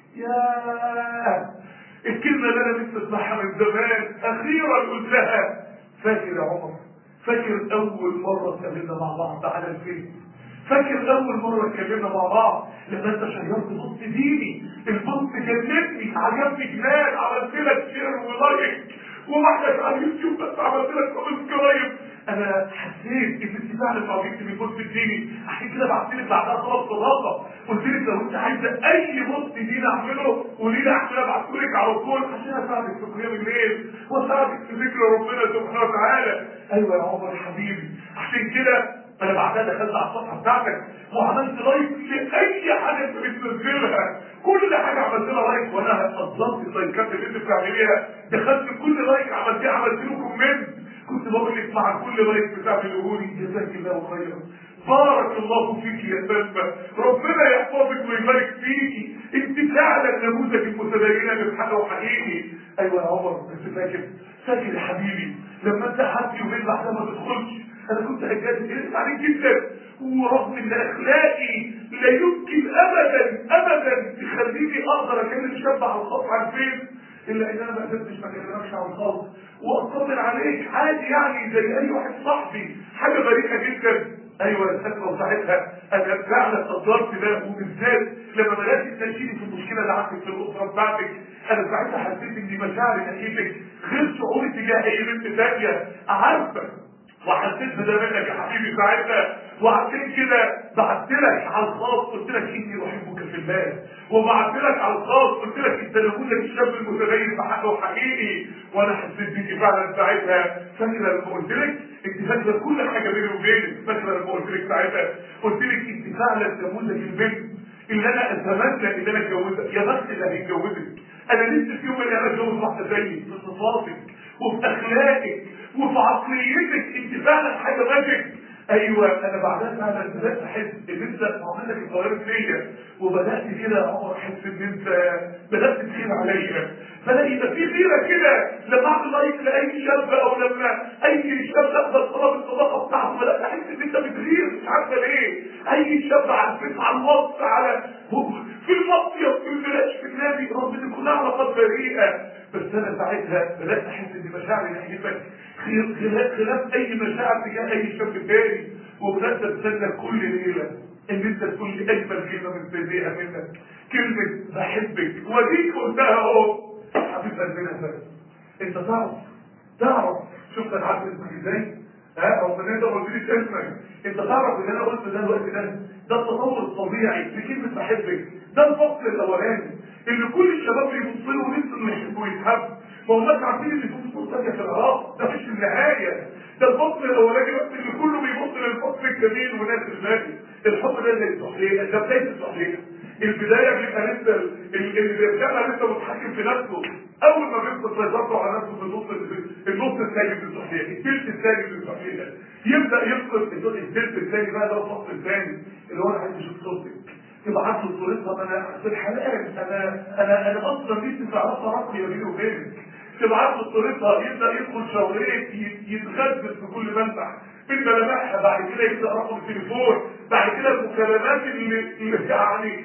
يا الكلمه اللي انا لسه اسمعها من زمان اخيرا قلتها فاكر يا عمر فاكر اول مره اتكلمنا مع بعض على الفيس فاكر اول مره اتكلمنا مع بعض لما انت شيرت بوست ديني البوست جنني عجبني جنان عملت لك شير ولايك وواحده على اليوتيوب بس عملت لك سبسكرايب انا حسيت ان انت فعلا عجبتني بالبوست الديني عشان كده بعت لك بعدها طلب صداقه قلت لك لو انت عايزه اي بوست ديني اعمله قولي لي عشان ابعته لك على طول عشان اساعدك في قيام الليل واساعدك في ذكر ربنا سبحانه وتعالى ايوه يا عمر حبيبي عشان كده انا بعدها دخلت على الصفحه بتاعتك وعملت لايك لاي حاجه انت بتنزلها كل حاجه عملت لها لايك وانا قدرت اللايكات اللي انت بتعمليها دخلت كل لايك عملتيه عملت له كومنت كنت بقول لك مع كل لايك بتعمله لي جزاك الله خيرا بارك الله فيك يا سلمى ربنا يحفظك ويبارك فيكي انت فعلا نموذج المتدينه للحق وحقيقي ايوه يا عمر بس فاكر فاكر يا حبيبي لما انت قعدت يومين بعد ما تدخلش انا كنت هجاز جلست عليك جدا ورغم ان اخلاقي لا يمكن ابدا ابدا تخليني اقدر اكلم شاب على الخط عن فين الا ان انا ما قدرتش ما اكلمكش على الخط واطمن عليك عادي يعني زي اي واحد صاحبي حاجه بريئه جدا ايوه الفتوى ساعتها انا فعلا قدرت ده وبالذات لما بدات تنشيني في المشكله اللي عندك في الاسره بتاعتك انا ساعتها حسيت ان مشاعري ناحيتك غير شعوري تجاه اي بنت ثانيه عارفه وحسيت بده منك يا حبيبي ساعتها وعشان كده بعت لك على الخاص قلت لك اني احبك في الله وبعت لك على الخاص قلت لك انت نموذج الشاب المتدين بحقه حقيقي وانا حسيت بيكي فعلا ساعتها فاكره لما قلت لك انت فاكره كل حاجه بيني وبينك فاكره لما قلت لك ساعتها قلت لك انت فعلا نموذج البنت اللي انا اتمنى ان انا اتجوزها يا بخت اللي هيتجوزك انا نفسي في يوم من الايام اتجوز واحده زيك في صفاتك وفي اخلاقك وفي عقليتك انت فعلا حاجه ماجيك ايوه انا بعدها فعلا بدات احس ان انت معاملتك اتغيرت فيا وبدات كده يا عمر احس ان انت بدات تخير عليا بلاقي يبقى في غيره كده لما اعمل لايك لاي شاب او لما اي شاب اقبل طلب الصداقه بتاعته بدات احس ان انت بتغير مش عارفه ليه اي شاب على الفيس على الواتس على في المصيف في البلاش في النادي ربنا كلها علاقات بريئه بس انا ساعتها بدات احس ان مشاعري ناحيتك خلاف خلاف اي مشاعر تجاه اي شاب تاني وبدات استنى كل ليله ان انت تقول لي اجمل كلمه مستنيها منك كلمه بحبك وديك قلتها اهو حبيب قلبنا فارس انت تعرف تعرف شفت انا عارف اسمك ازاي ها او من انت قلت لي اسمك انت تعرف ان انا قلت ده الوقت ده ده التطور الطبيعي لكلمه بحبك ده الفصل الاولاني اللي كل الشباب بيبصوا له ونفسه انه يحبوا ويتحب ما هماش عارفين ان في فصول ثانيه في العراق ده مش النهايه ده الفصل الاولاني بس اللي كله بيبص للفصل الجميل وناس الباقي الحب ده زي الصحيح ده بدايه الصحيح البدايه بيبقى لسه اللي بيرجع لسه متحكم في نفسه اول ما بيفقد سيطرته على نفسه في النص النص الثاني في الصحيح الثلث الثاني في الصحيح يبدا يفقد الثلث الثاني بقى ده الفصل الثاني اللي هو انا عايز اشوف صورتك تبعت له صورتها انا في الحلقات انا انا انا اصلا نفسي في علاقه راقيه بيني وبينك تبعت له صورتها يبدا يدخل شاوريك يتغذى في كل ملمح من ملامحها بعد كده يبدا رقم التليفون بعد كده المكالمات اللي, اللي يعني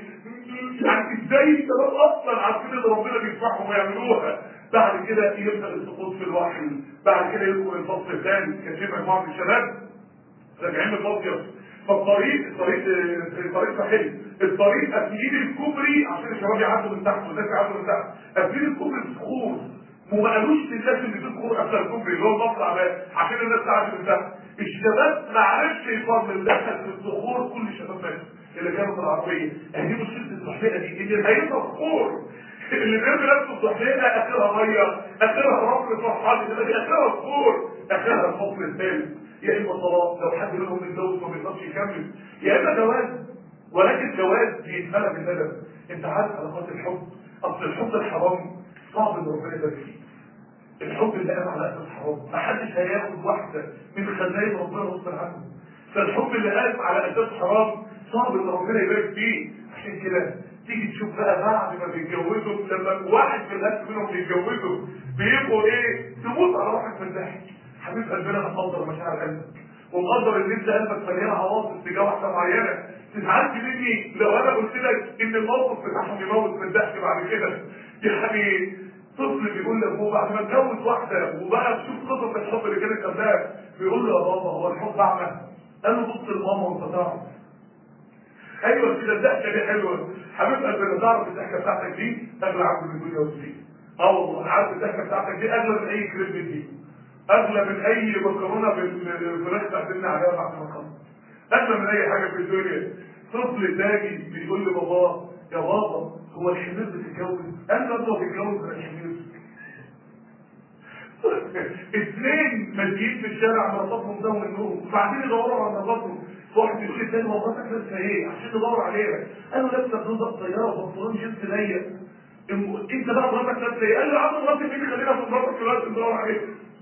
يعني ازاي الشباب اصلا عارفين ان ربنا بيسمعهم ويعملوها بعد كده يبدا السقوط في الوحي بعد كده يدخل الفصل الثاني كان في مجموعه من الشباب راجعين من المصيف فالطريق الطريق الطريق صحيح الطريق قافلين الكوبري عشان الشباب يعدوا من تحت والناس يعدوا من تحت قافلين الكوبري بصخور وما قالوش للناس اللي في الصخور قافله الكوبري اللي هو المطلع ده عشان الناس تعدي من تحت الشباب ما عرفش يفضل دخل في الصخور كل الشباب مات اللي كانوا في العربيه اهي مشكله الصحيحه دي ان الهيئه صخور اللي بيرمي نفسه الصحيحه اخرها ميه اخرها رمل فرحان اخرها صخور اخرها الفصل الثالث يا اما طلاق لو حد منهم متجوز ما بيقدرش يكمل يا اما جواز ولكن جواز بيتملى بالندم انت عارف علاقات الحب اصل الحب الحرام صعب ان ربنا يبارك فيه الحب اللي قام على اساس حرام ما حدش هياخد واحده من خزائن ربنا غصب عنه فالحب اللي قام على اساس حرام صعب ان ربنا يبارك فيه عشان كده تيجي تشوف بقى بعد ما بيتجوزوا لما واحد من الناس منهم بيتجوزوا بيبقوا ايه تموت على روحك من الضحك حبيب قلبنا انا مقدر مشاعر قلبك ومقدر ان انت قلبك مليان عواطف تجاه واحده معينه تزعلش مني لو انا قلت لك ان الموقف بتاعهم يموت من الضحك بعد كده يعني طفل بيقول لابوه بعد ما اتجوز واحده وبقى تشوف قصص الحب اللي كانت قبلها بيقول له يا بابا هو الحب اعمى قال له بص لماما وانت تعرف ايوه كده الضحكه دي حلوه حبيب قلبنا تعرف الضحكه بتاعتك دي اغلى عبد من الدنيا والدين اه والله عارف الضحكه بتاعتك دي اغلى من اي كريم دي اغلى من اي مكرونه بالفراخ تعزمنا عليها بعد ما خلص اغلى من اي حاجه في الدنيا طفل تاجي بيقول لباباه يا بابا هو الحمير بتتجوز قال له انت بتتجوز ولا الحمير اثنين ماشيين في الشارع مراتاتهم ده والنوم وبعدين يدوروا على مراتاتهم واحد يقول لي تاني مراتك لابسه ايه عشان ندور عليها قال له لابسه بلوزه قصيره وبنطلون جينز ضيق انت بقى مراتك لابسه ايه؟ قال له يا عم مراتي مين خلينا في مراتك دلوقتي ندور عليها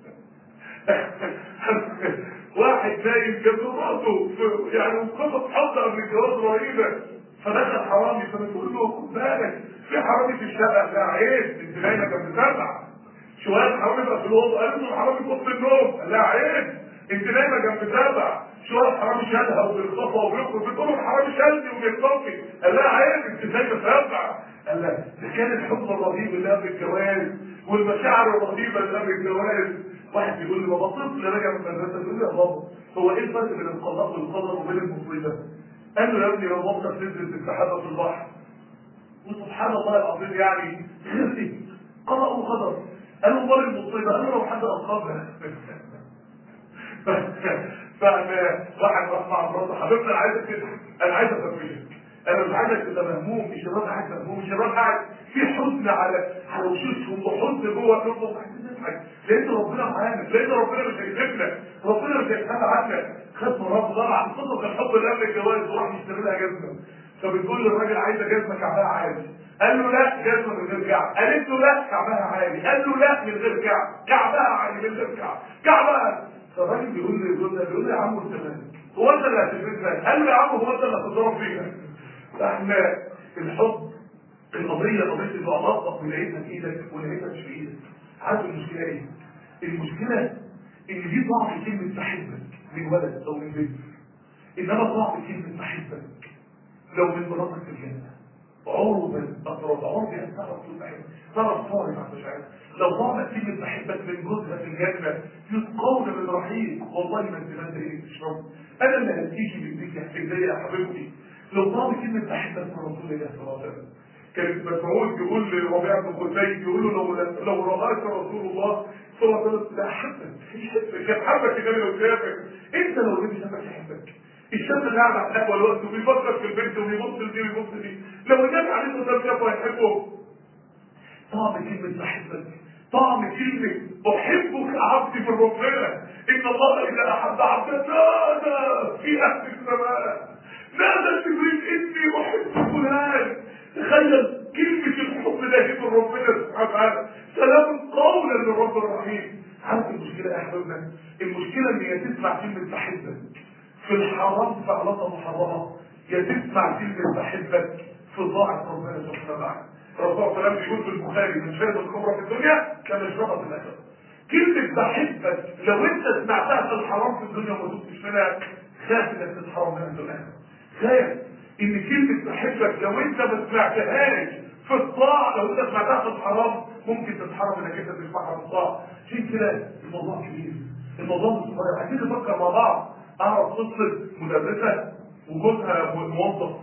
واحد نايم جنب مراته يعني وقصة حظ قبل الجواز رهيبة فدخل حرامي فبتقول له خد بالك في حرامي في الشقة ده عيب انت نايمة جنب سبع شوية حرامي بقى في الوضع قالت له حرامي في وسط النوم قال لها عيب انت نايمة جنب سبع شوية حرامي شالها وبيخطفها وبيخرج بتقول له الحرامي شالني وبيخطفني قال لها عيب انت نايمة سبع قال لها ده كان الحب الرهيب اللي قبل الجواز والمشاعر الرهيبة اللي قبل الجواز واحد بيقول لي بابا طفل راجع من المدرسه بيقول لي يا بابا هو ايه الفرق بين القضاء والقدر وبين المصيبه؟ قال له يا ابني لو مامتك نزلت السحابه في البحر وسبحان الله العظيم يعني غرقت قضاء وقدر قالوا امال المصيبه قالوا لو حد انقذها فانا واحد راح مع مراته حبيبنا انا عايزك تضحك انا عايز افرفشك انا مش عايزك تبقى مهموم الشباب قاعد مهموم الشباب قاعد في حزن على على وشوشهم وحزن جوه قلوبهم عايزين نضحك لان ربنا معانا لان ربنا مش هيسيبنا ربنا مش هيتخلى عنك خد مرات طبعا قصه كان حب اللي قبل الجواز وراح يشتري لها جزمه فبتقول للراجل عايزه جزمه كعبها عالي قال له لا جزمه من غير كعب قالت له لا كعبها عالي قال له لا من غير كعب كعبها عالي من غير كعب كعبها فالراجل بيقول لي بيقول لي بيقول لي يا عم انت مالك هو انت اللي هتلبسها قال له يا عم هو انت اللي هتضرب فيها فاحنا الحب القضيه قضيه انه اطبق ولقيتها في ايدك ولقيتها مش في ايدك عارف المشكله ايه؟ المشكله ان دي ضعف كلمه بحبك من ولد او من بنت انما ضعف كلمه بحبك لو من مراتك في الجنه عرضا اطراف عرض يعني تعرف تقول بحبك تعرف صارم عن مشاعرك لو ضعف كلمه بحبك من جوزها في الجنه يسقون من رحيق والله ما انت ما انت ايه تشرب انا اللي هديكي بايديك يا حبيبي يا حبيبتي لو ضعف كلمه بحبك من رسول الله صلى الله عليه وسلم كان مسعود يقول لربيع بن خزيم يقول له لو لو رآك رسول الله صلى الله عليه وسلم لا حبك يحبك يحبك النبي لو شافك انت لو النبي شافك يحبك الشاب اللي قاعد على القهوه الوقت وبيفكر في البنت وبيبص لدي وبيبص لدي لو النبي عليه الصلاه والسلام شافه هيحبه طعم كلمه بحبك طعم كلمه احبك عبدي من ربنا ان الله اذا احب عبدا نادى في اهل السماء نادى جبريل اني احب فلان تخيل كلمة الحب ده من ربنا سبحانه وتعالى سلام قولا للرب الرحيم عارف المشكلة يا احبابنا المشكلة ان هي تسمع كلمة بحبك في الحرام في علاقة محرمة يا تسمع كلمة بحبك في طاعة ربنا سبحانه وتعالى الرسول صلى الله عليه وسلم بيقول في البخاري من شرب الخمرة في الدنيا كان يشربها في الآخرة كلمة بحبك لو انت سمعتها في الحرام في الدنيا وما تبتش منها خاف انك تتحرم منها في الآخرة خاف ان كلمة بحبك لو انت ما سمعتهاش في الطاعة لو انت سمعتها في الحرام ممكن تتحرم انك انت تسمعها في الطاعة عشان كده الموضوع كبير الموضوع مش صغير عايزين نفكر مع بعض اعرف قصة مدرسة وجوزها موظف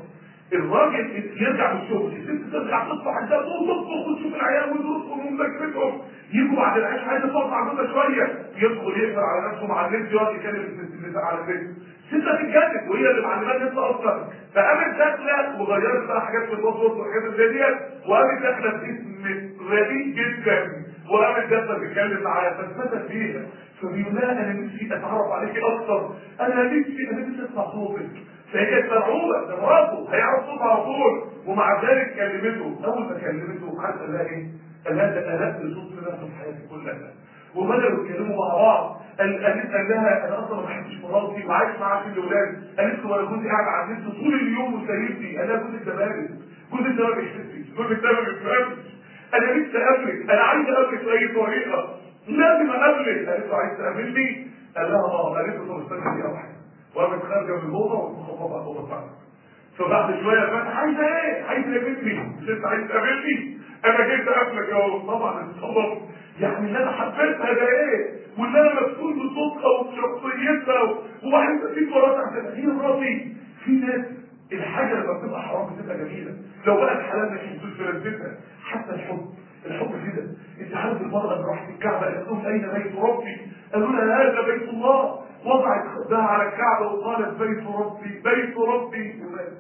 الراجل يرجع من الشغل الست ترجع تصبح عندها تطبخ وتشوف العيال ودروسهم ومذاكرتهم يجوا بعد العشاء عايز تطلع جوزها شويه يدخل يقفل على نفسه مع النت يقعد يكلم النساء على النت ستة تتجنن وهي اللي معلمات انت اصلا فقامت داخله وغيرت بقى حاجات في الباسورد وحاجات زي ديت وقامت داخله باسم رديء جدا وقامت داخله تتكلم معايا فاتفتت فيها فبيقول لها انا نفسي اتعرف عليكي اكتر انا نفسي انا نفسي اسمع صوتك فهي كانت مرعوبه ده مراته هيعرف صوتها على طول ومع ذلك كلمته اول ما كلمته عارف قال لها ايه؟ قال لها ده قلبت صوت في نفسه في حياتي كلها وبدأوا يتكلموا مع بعض قال قالت قال لها انا اصلا ما بحبش مراتي وعايش معاها في الاولاد قالت له انا كنت قاعد على النت طول اليوم وسايبني قال لها جوزك ده بارد جوزك ده ما بيحبش جوزك ده ما بيفهمش انا نفسي اقابلك انا عايز اقابلك باي طريقه لازم اقابلك قالت له عايز تقابلني قال لها اه قالت له طب استنى دقيقه واحده وقامت خارجه من الاوضه ومخبطه على الاوضه بتاعتها فبعد شويه فات عايزه ايه؟ عايزه تقابلني مش انت عايز تقابلني؟ انا جيت اقابلك يا طبعا اتصدم يعني اللي انا حبيتها ده ايه؟ واللي انا مسؤول بصوتها وبشخصيتها وواحد في مراتي عشان هي مراتي في ناس الحاجه لما بتبقى حرام بتبقى جميله لو بقت حلال ما يحسوش بلذتها حتى الحب الحب كده انت عارف المرأة اللي راحت الكعبة قالت لهم اين بيت ربي؟ قالوا لها هذا بيت الله وضعت خدها على الكعبة وقالت بيت ربي بيت ربي ومات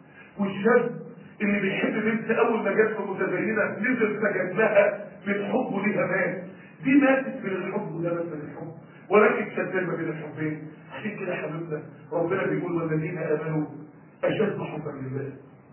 والشاب اللي بيحب بنت اول ما جت متدينة نزل سجد لها من حبه ليها مات دي ماتت من الحب وده مات من الحب ولكن شتان ما بين الحبين عشان كده حبيبنا ربنا بيقول والذين امنوا اشد حبا لله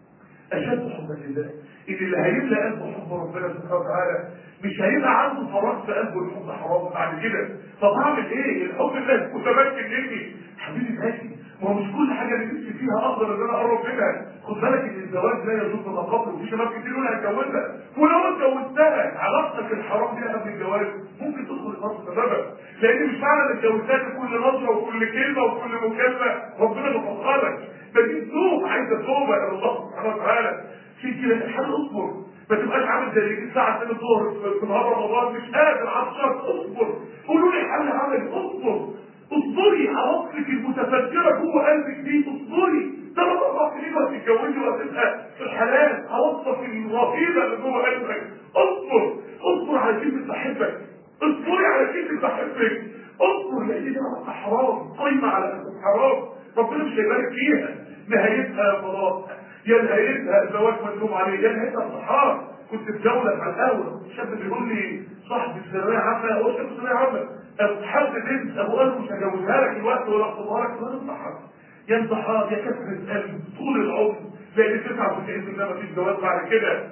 اشد حبا لله ان اللي هيملى قلبه حب ربنا سبحانه وتعالى مش هيبقى عنده فراغ في قلبه الحب حرام بعد كده طب اعمل ايه الحب ده متمكن مني حبيبي ماشي ما هو مش كل حاجه اللي نفسي فيها اقدر ان انا اقرب منها خد بالك ان الزواج لا يجوز ما قبله وفي شباب كتير يقول هتجوزها ولو اتجوزتها علاقتك الحرام دي قبل الجواز ممكن تدخل النار بسببها لان مش معنى انك اتجوزتها كل نظره وكل كلمه وكل مكالمه ربنا بيفضلك ده دي ذنوب عايزه توبه الى الله سبحانه وتعالى في كده الحل اصبر ما تبقاش عامل زي اللي يجي الساعه 2 الظهر في- في نهار رمضان مش قادر عطشان اصبر قولوا لي حل عملي اصبر اصبري عواطفك المتفجره جوه قلبك دي اصبري ثلاث اربع سنين وهتتجوزي وهتبقى في الحلال عواطفك الرهيبه اللي جوه قلبك اصبر اصبر على كلمه بحبك اصبري على كلمه بحبك اصبر لان دي علاقه حرام قايمه على اساس حرام ربنا مش هيبارك فيها نهايتها طلاق يا نهايتها زواج مندوب عليه يا نهايتها انتحار كنت في جوله على القهوه شاب بيقول لي صاحبي في ثانويه عامه هو شاب في ثانويه عامه حد بنت ابو قال مش هجوزها لك الوقت ولا اخطبها لك ولا انتحر يا انتحار يا كسر قلب طول العمر لان 99% ما فيش جواز بعد كده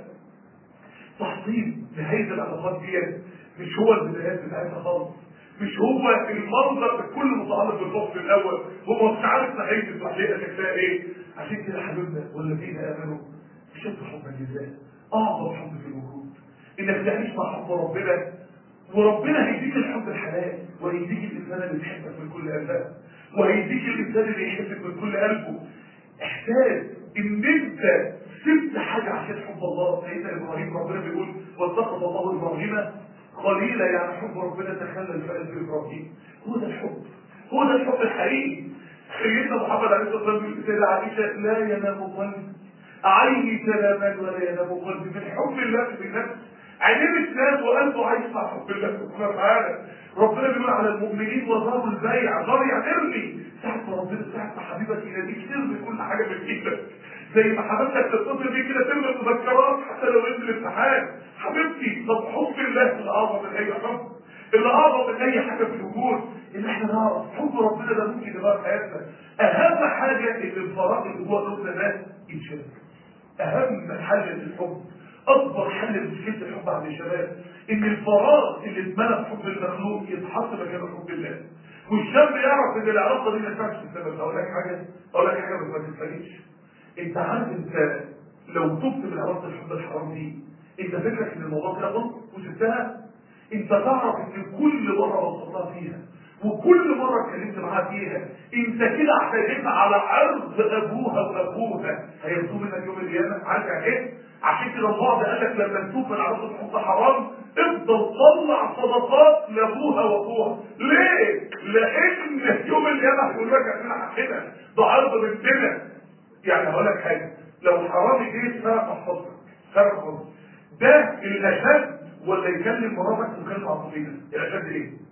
تحطيم نهايه العلاقات دي مش هو البدايات بتاعتها خالص مش هو المنظر الكل متعلق بالفصل الاول هو مش عارف نهايه التحقيق شكلها ايه عشان كده حبيبنا والذين امنوا اشد حبا لله اعظم حب في الوجود انك تعيش مع حب ربنا وربنا هيديك الحب الحلال وهيديك الانسان اللي يحبك من كل قلبه وهيديك الانسان اللي يحبك من كل قلبه احساس ان انت سبت حاجه عشان حب الله سيدنا ابراهيم ربنا بيقول واتخذ الله ابراهيم قليلا يعني حب ربنا تخلل في قلب ابراهيم هو ده الحب هو ده الحب الحقيقي سيدنا محمد عليه الصلاه والسلام بيقول سيدة عائشه لا ينام قلبي عيني سلاما ولا ينام قلبي من حب الله في نفسي عينين الناس وقلبه عايش مع حب الله سبحانه وتعالى ربنا بيقول على المؤمنين وزاروا البيع ضار يعني ارمي ساعة ما ربنا ساعة ما حبيبك يناديك ترمي كل حاجة من ايدك زي ما حبيبتك تتصل بيه كده ترمي المذكرات حتى لو انت الامتحان حبيبتي طب حب الله اللي اعظم من اي حب اللي اعظم من اي حاجه في الوجود ان احنا نعرف حب ربنا ده ممكن يغير حياتنا اهم حاجه ان الفراغ اللي جوه قلوبنا ده يتشال اهم حل للحب اكبر حل لمشكله الحب عند الشباب ان الفراغ اللي اتملى بحب المخلوق يتحط مكان حب الله والشاب يعرف ان العلاقه دي ما ينفعش تتسبب اقول لك حاجه اقول لك حاجه بس ما تتفاجئش انت عارف انت لو تبت من علاقه الحب الحرام دي انت فكرك ان الموضوع كده غلط وسبتها انت تعرف ان كل مره وصلتها فيها وكل مرة اتكلمت معاها فيها انت كده اعتديت على عرض ابوها وابوها هياخدوه منك يوم القيامة عارف ايه عشان كده البعض قال لك لما تشوف من علاقة الحب حرام افضل طلع صدقات لابوها واخوها ليه؟ لان يوم القيامة هيقول لك احنا حقنا ده عرض بنتنا يعني هقول لك حاجة لو حرامي جه سرق محفظتك سرق محفظتك ده الاشد ولا يكلم مراتك مكالمة عصبية الاشد ايه؟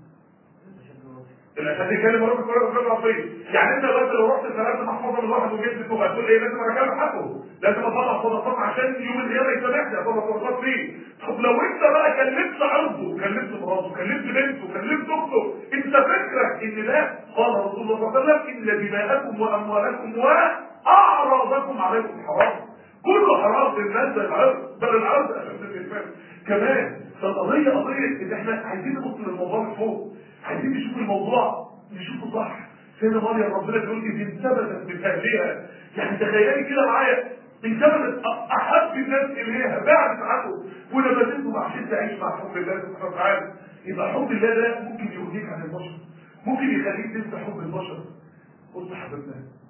الاشد يكلم مراتك مكالمة عصبية يعني انت بس لو رحت سرقت محفظة من واحد وجبت فوق هتقول ايه لازم اكلم حقه لازم اطلع صدقات عشان يوم القيامة يسامحني اطلع صدقات فيه طب لو انت بقى كلمت عرضه كلمت مراته كلمت بنته كلمت اخته انت فكرك ان ده قال رسول الله صلى الله عليه وسلم ان دماءكم واموالكم واعراضكم عليكم حرام كله حرام للناس زي العرض بل العرض اشد من الفرق كمان فالقضيه قضيه ان احنا عايزين نبص للموضوع من فوق عايزين نشوف الموضوع نشوفه صح سيدنا مريم ربنا بيقول لي انتبذت من اهلها يعني تخيلي كده معايا انتبذت احب الناس اليها بعدت عنه ونبذته عشان تعيش مع حب الله سبحانه وتعالى يبقى حب الله ده ممكن يغنيك عن البشر ممكن يخليك تنسى حب البشر بص يا حبيبنا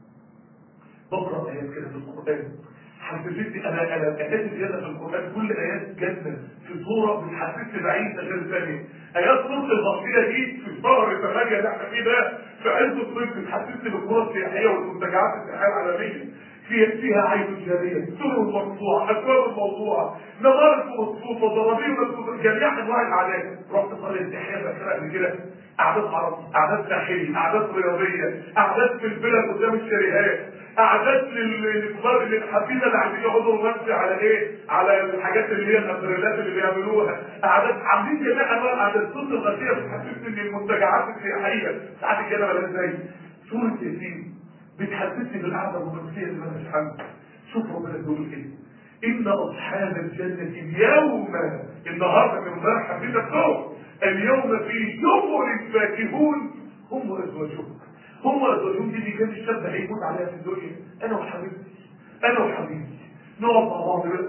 بقرا ايات كده في القران حسستني انا انا ايات زياده في القران كل ايات جنه في صوره بتحسسني بعيد غير ثانيه ايات نص الغطيه دي في شهر 8 اللي احنا فيه ده في عز الصيف بتحسسني بالقرى السياحيه والمنتجعات السياحيه العالميه فيها فيها عين جاريه سر مرفوعه اكواب موضوعه نظارة مصفوفه ضرابير مصفوفه جميع انواع العادات رحت قريه السياحيه فاكره قبل كده اعداد عربي اعداد ساحلي اعداد رياضيه اعداد في البلد قدام الشاليهات اعداد للكبار اللي الحفيده اللي عايزين يقعدوا رومانسي على ايه على الحاجات اللي هي الابريلات اللي بيعملوها اعداد عاملين جميع انواع اعداد صوت الغشيه بتحسسني ان المنتجعات السياحيه ساعات الجنه بلاش زي سوره ياسين بتحسسني بالقعده الرومانسيه اللي مالهاش حل شوف ربنا بيقول ايه ان اصحاب الجنه اليوم النهارده من امبارح حبيت الصوت اليوم في شغل فاكهون هم وازواجهم هم وازواجهم دي اللي كان الشاب هيموت عليها في الدنيا انا وحبيبتي انا وحبيبتي نقعد مع بعض بقى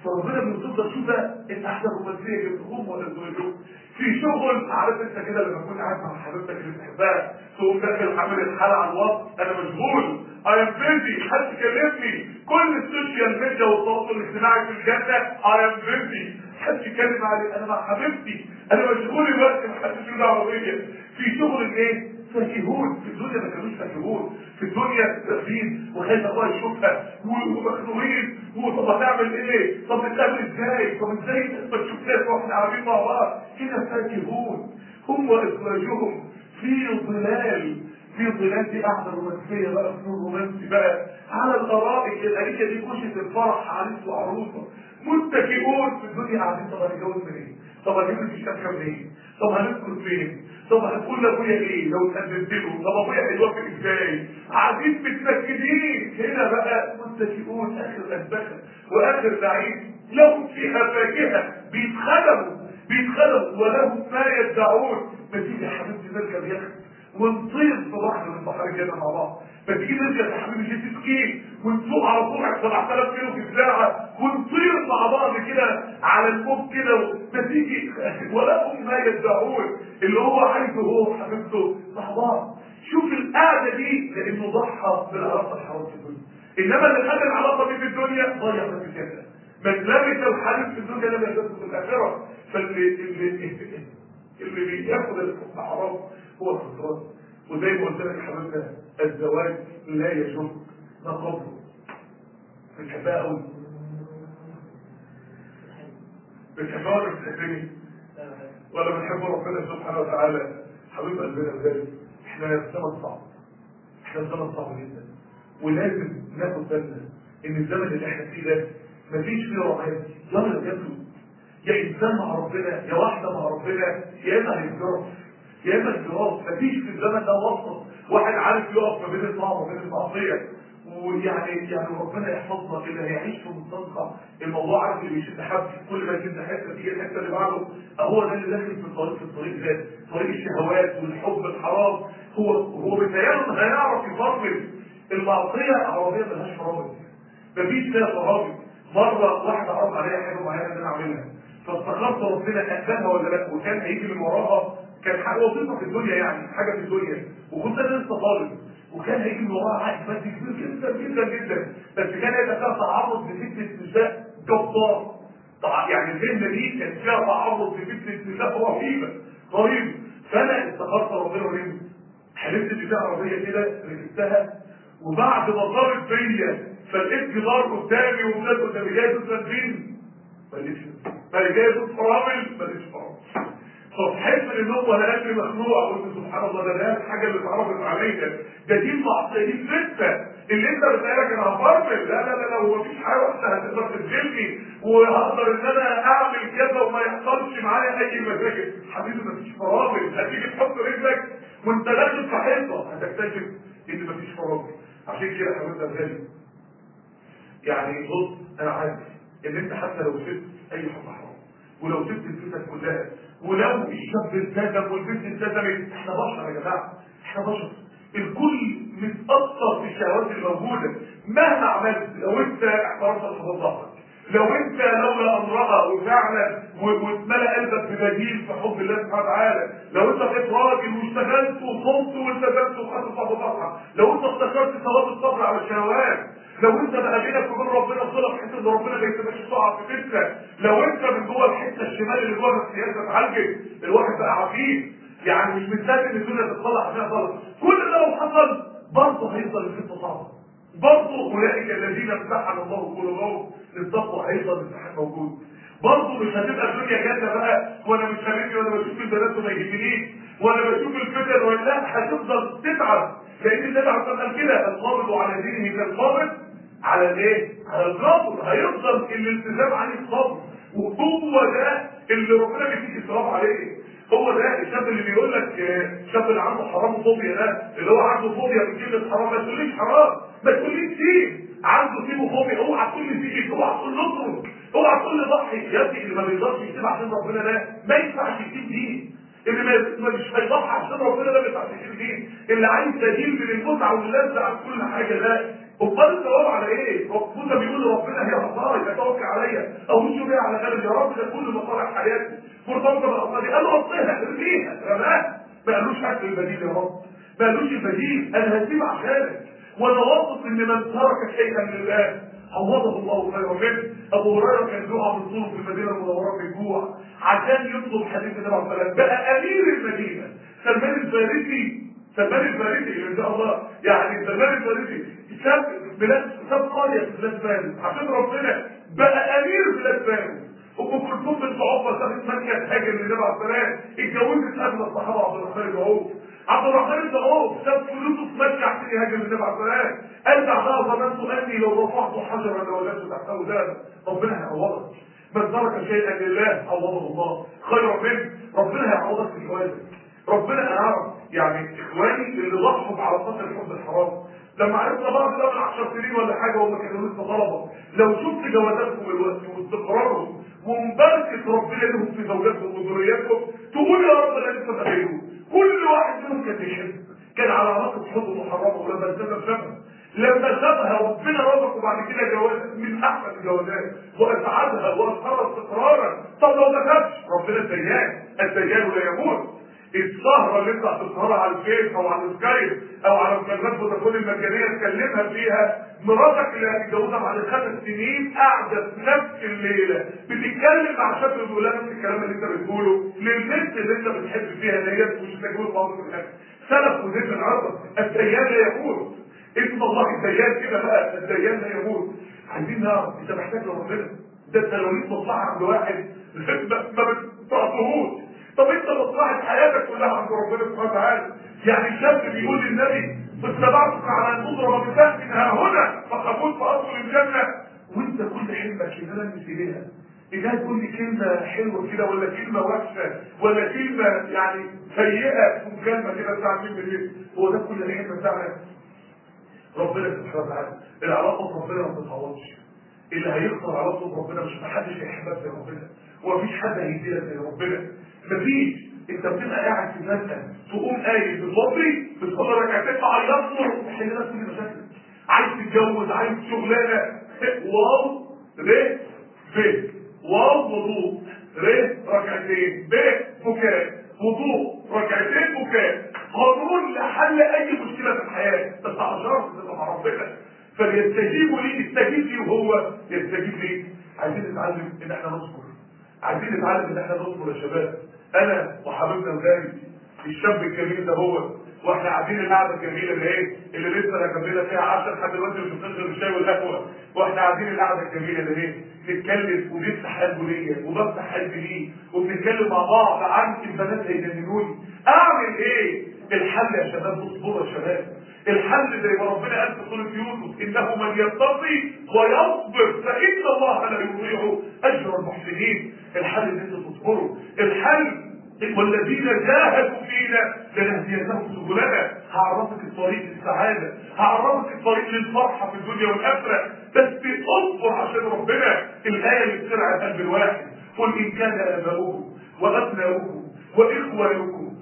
فربنا بيوصف شو ده الاحلى رومانسيه جبتهم ولا زوجهم في شغل عارف انت كده لما تكون قاعد مع حبيبتك اللي بتحبها تقوم داخل عامل الحاله على الواتس انا مشغول اي ام بيزي حد كلمني كل السوشيال ميديا والتواصل الاجتماعي في الجنه اي ام بيزي حد يتكلم علي انا مع حبيبتي انا مشغول الوقت ما حدش له دعوه بيا في شغل الايه فاكهون في الدنيا ما كانوش فاكهون في الدنيا تأثير وخايف الله يشوفها ومخنوقين وطب هتعمل ايه طب نتقابل ازاي طب ازاي ما تشوفناش واحنا قاعدين مع بعض كده فاكهون هم وازواجهم في ظلال في ظلال دي قاعده رومانسيه بقى في رومانسي بقى على الارائك الاريكه دي كشت الفرح عريس وعروسه متكئون في الدنيا قاعدين طب هنتجوز منين؟ طب هنجيب لك الشبكه منين؟ طب هنسكن فين؟ طب هتقول لابويا ايه لو اتقدمت له؟ طب ابويا هيوافق ازاي؟ قاعدين متنكدين هنا بقى متكئون اخر البكر واخر نعيم لهم فيها فاكهه بيتخدموا بيتخدموا ولهم ما يدعون ما تيجي يا حبيبتي نركب يخت ونطير في بحر من بحر الجنه مع بعض ما تيجي نركب يا حبيبي جيت سكي ونسوق على سرعه 7000 كيلو في الساعه ونطير مع بعض كده على الموج كده ما تيجي ولهم ما يدعون اللي هو عايزه هو حبيبته مع بعض شوف القعده دي لانه ضحى بالعلاقه الحرام في الدنيا انما اللي خد العلاقه دي في الدنيا ضيع في الجنه من لبس الحديث في الدنيا لم يلبسه في الاخره فاللي اللي اللي بياخد الحكم حرام هو الخسران وزي ما قلت لك يا حبيبنا الزواج لا يشك ما قبله بتحبها قوي بتحبها ولا بتحبني ولا بنحب ربنا سبحانه وتعالى حبيب قلبنا الغالي احنا في زمن صعب احنا في زمن صعب جدا ولازم ناخد بالنا ان الزمن اللي احنا فيه ده مفيش فيه رعاية ولا جبله يا انسان مع ربنا يا واحده مع ربنا يا اما هيتجرف يا اما الجراف مفيش في الزمن ده وسط واحد عارف يقف ما بين الطاعه وما بين المعصيه ويعني يعني ربنا يحفظنا اللي هيعيش في مستنقع الموضوع عارف اللي بيشد حد كل ما يشد حته تيجي الحته اللي بعده هو ده اللي داخل في الطريق في الطريق ده طريق الشهوات والحب الحرام هو هو بيتهيأله هيعرف يفرمل المعصيه عربيه ملهاش فرامل مفيش فيها فرامل مره واحد عرض عليا حاجه معينه ان انا اعملها فافتكرت ربنا اقبلها ولا لا وكان هيجي من وراها كان حاجه وظيفه في الدنيا يعني حاجه في الدنيا وكنت انا لسه طالب وكان هيجي من وراها عائد مادي كبير جدا جدا جدا بس كان هيبقى فيها تعرض لفتنه نساء جبار طبعا يعني الذمه دي كان فيها تعرض لفتنه نساء رهيبه رهيبه فانا استخرت ربنا ورمي حلفت بتاع عربيه كده ركبتها وبعد ما ضربت فيا فلقيت جدار قدامي وولاد قدامي جاي تسال فين؟ ماليش مالي جاي تسال فرامل ماليش فرامل فصحيت من النوم وانا قلبي مخنوق قلت سبحان الله ده ده الحاجه اللي اتعرفت عليا ده دي المعصيه دي الفتنه اللي انت بتقالك انا هفرمل لا لا لا لا هو مفيش حاجه واحده هتقدر تدخلني وهقدر ان انا اعمل كذا وما يحصلش معايا اي مشاكل حبيبي مفيش فرامل هتيجي تحط رجلك وانت داخل في حيطه هتكتشف ان مفيش فرامل عشان كده حبيبنا الغالي يعني بص انا عارف ان انت حتى لو سبت اي حاجه حرام ولو سبت الفتن كلها ولو الشاب التزم والبنت التزمت احنا بشر يا جماعه احنا بشر الكل متاثر في الشهوات الموجوده مهما عملت لو انت احترمت الحفاظ ضعفك لو انت لولا امرها وفعلا واتملى قلبك ببديل في حب الله سبحانه وتعالى لو انت بقيت راجل واشتغلت وصمت والتزمت وخدت صعب صفحه لو انت افتكرت ثواب الصبر على الشهوات لو انت بقى بينك وبين ربنا صله بحيث ان ربنا ما يسيبكش تقع في فتنه لو انت من جوه الحته الشمال اللي جوه السياسه اتعالجت الواحد بقى عفيف يعني مش مستني ان الدنيا تتصلح عشان خلاص كل ده لو حصل برضه هيفضل الفتنه صعبه برضه اولئك الذين امتحن الله قلوبهم للتقوى هيفضل الامتحان موجود برضه مش هتبقى الدنيا جنه بقى وانا مش هاممني وانا بشوف البنات وما يهمنيش وانا بشوف الفتن ولا لا هتفضل تتعب لان النبي عليه الصلاه والسلام كده القابض على دينه كالقابض على الايه؟ على القبر هيفضل الالتزام عليه الصبر وهو ده اللي ربنا بيديك الصراف عليه هو ده الشاب اللي بيقول لك الشاب اللي عنده حرام وفوبيا ده اللي هو عنده فوبيا من كلمه حرام ما تقوليش حرام ما تقوليش سين عنده سين وفوبيا اوعى تقول لي سين اوعى تقول له اطرد اوعى تقول لي ضحي يا ابني اللي ما بيقدرش يكتب عشان ربنا ده ما ينفعش يكتب دين اللي ما مش هيضحي عشان ربنا ده ما ينفعش يكتب دين اللي عايز بديل من المتعه واللذه عن كل حاجه ده امال الثواب على ايه؟ موسى بيقول لربنا هي مصاري اتوكل عليا او مش بيها على غير يا رب ده كل مصالح حياتي مرتبطه بالاصنام دي قال له ربنا ارميها رماها ما قالوش اكل البديل يا رب ما قالوش البديل انا هسيب عشانك وانا واثق ان من ترك شيئا لله عوضه الله خيرا منه ابو هريره كان جوع من طول في المدينه المنوره من جوع عشان يطلب حديث النبي عليه الصلاه بقى امير المدينه سلمان الفارسي سلمان الفارسي ان شاء الله يعني سلمان الفارسي ساب بلاد ساب قريه في بلاد فارس عشان ربنا بقى امير بلاد فارس ام كلثوم بنت عقبه سابت مكه تهاجر للنبي عليه السلام اتجوزت قبل الصحابه عبد الرحمن بن عوف عبد الرحمن بن عوف ساب فلوسه في مكه عشان يهاجر للنبي عليه السلام قال بعدها ظننت اني لو رفعت حجرا لوجدت تحته ذهبا ربنا هيعوضك من ترك شيئا لله عوضه الله خيرا منه ربنا هيعوضك في جوازك ربنا اعرف يعني اخواني اللي ضحوا على خاطر الحب الحرام لما عرفنا بعض ده من 10 سنين ولا حاجه وهم كانوا لسه طلبه لو شفت جوازاتهم دلوقتي واستقرارهم ومباركه ربنا لهم في زوجاتهم وذرياتهم تقول يا رب انا لسه بخيره كل واحد منهم كان بيحب كان على علاقه حب محرمه ولما الزمن شافها لما شافها ربنا رزقه بعد كده جواز من احسن الجوازات واسعدها واظهرها استقرارا طب لو ما شافش ربنا الديان الديان لا يموت السهرة اللي انت هتسهرها على الفيس او على السكايب او على مكالمات فودافون المجانية تكلمها فيها مراتك اللي هتتجوزها بعد خمس سنين قاعدة في نفس الليلة بتتكلم مع شاب بيقول لها نفس الكلام اللي انت بتقوله للبنت اللي انت بتحب فيها ديت مش تجوز بعض في الاخر سلف وزيت العرض الديان لا يموت اسم الله الديان كده بقى الديان لا يموت عايزين نعرف انت محتاج لربنا ده انت لو ليك مصلحة عند واحد ما بتعطيهوش طب انت مصلحة حياتك كلها عند ربنا سبحانه وتعالى يعني الشاب بيقول للنبي اتبعتك على ان تضرب بسهم ها هنا فقبول في اصل الجنة وانت كل حلمك ان انا البس اليها اذا تقول لي كلمة حلوة كده ولا كلمة وحشة ولا كلمة يعني سيئة مكالمة كده بتاع مين بالليل هو ده كل الحلم بتاعنا ربنا سبحانه وتعالى العلاقة بربنا ما بتتعوضش اللي هيخسر علاقته بربنا مش محدش هيحبك زي ربنا ومفيش حد هيديلك زي ربنا مفيش انت بتبقى قاعد في مسجد تقوم قايل بتصلي بتصلي ركعتين تعيط له تحل لك كل مشاكلك عايز تتجوز عايز شغلانه واو ر ب واو وضوء ر ركعتين ب بكاء وضوء ركعتين بكاء قانون لحل اي مشكله في الحياه بس على شرط تبقى مع ربنا فليستجيبوا لي استجيب لي وهو يستجيب لي عايزين نتعلم ان احنا نصبر عايزين نتعلم ان احنا نصبر يا شباب انا وحبيبنا الغالي الشاب الجميل ده هو واحنا قاعدين القعده الجميله اللي ايه اللي لسه ركبنا فيها 10 لحد دلوقتي مش بنشرب الشاي والقهوه واحنا قاعدين القعده الجميله اللي ايه نتكلم وبيفتح قلبه ليا وبفتح قلبي ليه وبنتكلم مع بعض عن البنات هيجننوني اعمل ايه الحل يا شباب اصبروا يا شباب الحل زي ما ربنا قال في سوره يوسف انه من يتقي ويصبر فان الله لا يضيع اجر المحسنين الحل ان انتوا تصبروا الحل والذين جاهدوا فينا لنهدينهم سبلنا هعرفك الطريق للسعاده هعرفك الطريق للفرحه في الدنيا والاخره بس اصبر عشان ربنا الايه اللي بتسرع قلب الواحد قل ان كان اباؤكم وابناؤكم واخوانكم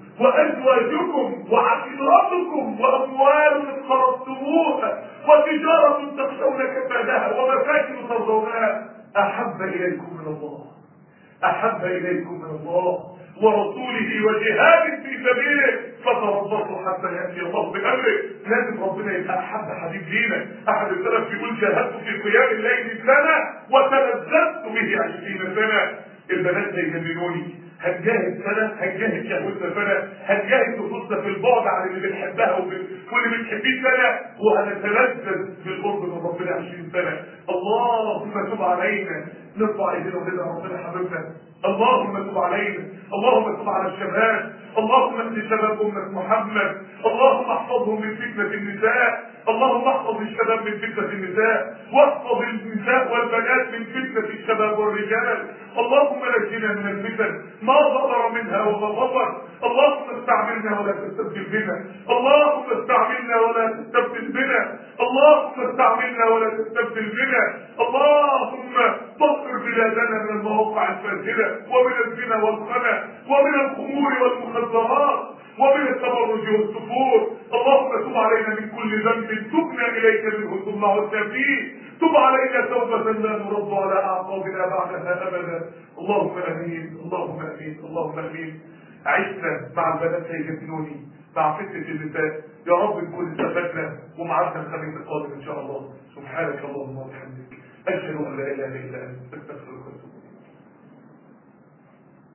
وازواجكم وعشيرتكم واموال اقترفتموها وتجاره تخشون كسادها ومساكن ترضونها احب اليكم من الله احب اليكم من الله ورسوله وجهاد في سبيله فتربصوا حتى ياتي الله بامره لازم ربنا يبقى احب حبيب لينا احد السلف يقول جاهدت في قيام الليل سنه وتلذذت به عشرين سنه البنات هيجننوني هنجاهد سنة هنجاهد شهوتنا سنة هنجاهد نفوسنا في البعد عن اللي بنحبها واللي بنحبيه سنة وهنتلذذ بالقرب من ربنا 20 سنة اللهم تب علينا نرفع ايدينا ونرجع ربنا حبيبنا اللهم تب علينا اللهم تب على الشباب اللهم اهد شباب امة محمد اللهم احفظهم من فتنة النساء اللهم احفظ الشباب من فتنة النساء واحفظ النساء والبنات من فتنة الشباب والرجال اللهم نجنا من الفتن ما ظهر منها وما بطن اللهم استعملنا ولا تستبدل بنا اللهم استعملنا ولا تستبدل بنا اللهم استعملنا ولا تستبدل بنا اللهم طهر بلادنا من المواقع الفاسده ومن الزنا والخنا ومن الخمور والمخدرات ومن التبرج والسفور اللهم تب علينا من كل ذنب تبنا اليك منه ثم عدنا فيه تب علينا توبة لا نرد على أعقابنا بعدها أبدا اللهم أمين اللهم أمين اللهم أمين عشنا مع البنات هيجنوني مع فتنة النساء يا رب نكون استفدنا ومعادنا الخميس القادم إن شاء الله سبحانك اللهم وبحمدك أشهد أن لا إله إلا أنت أستغفرك وأتوب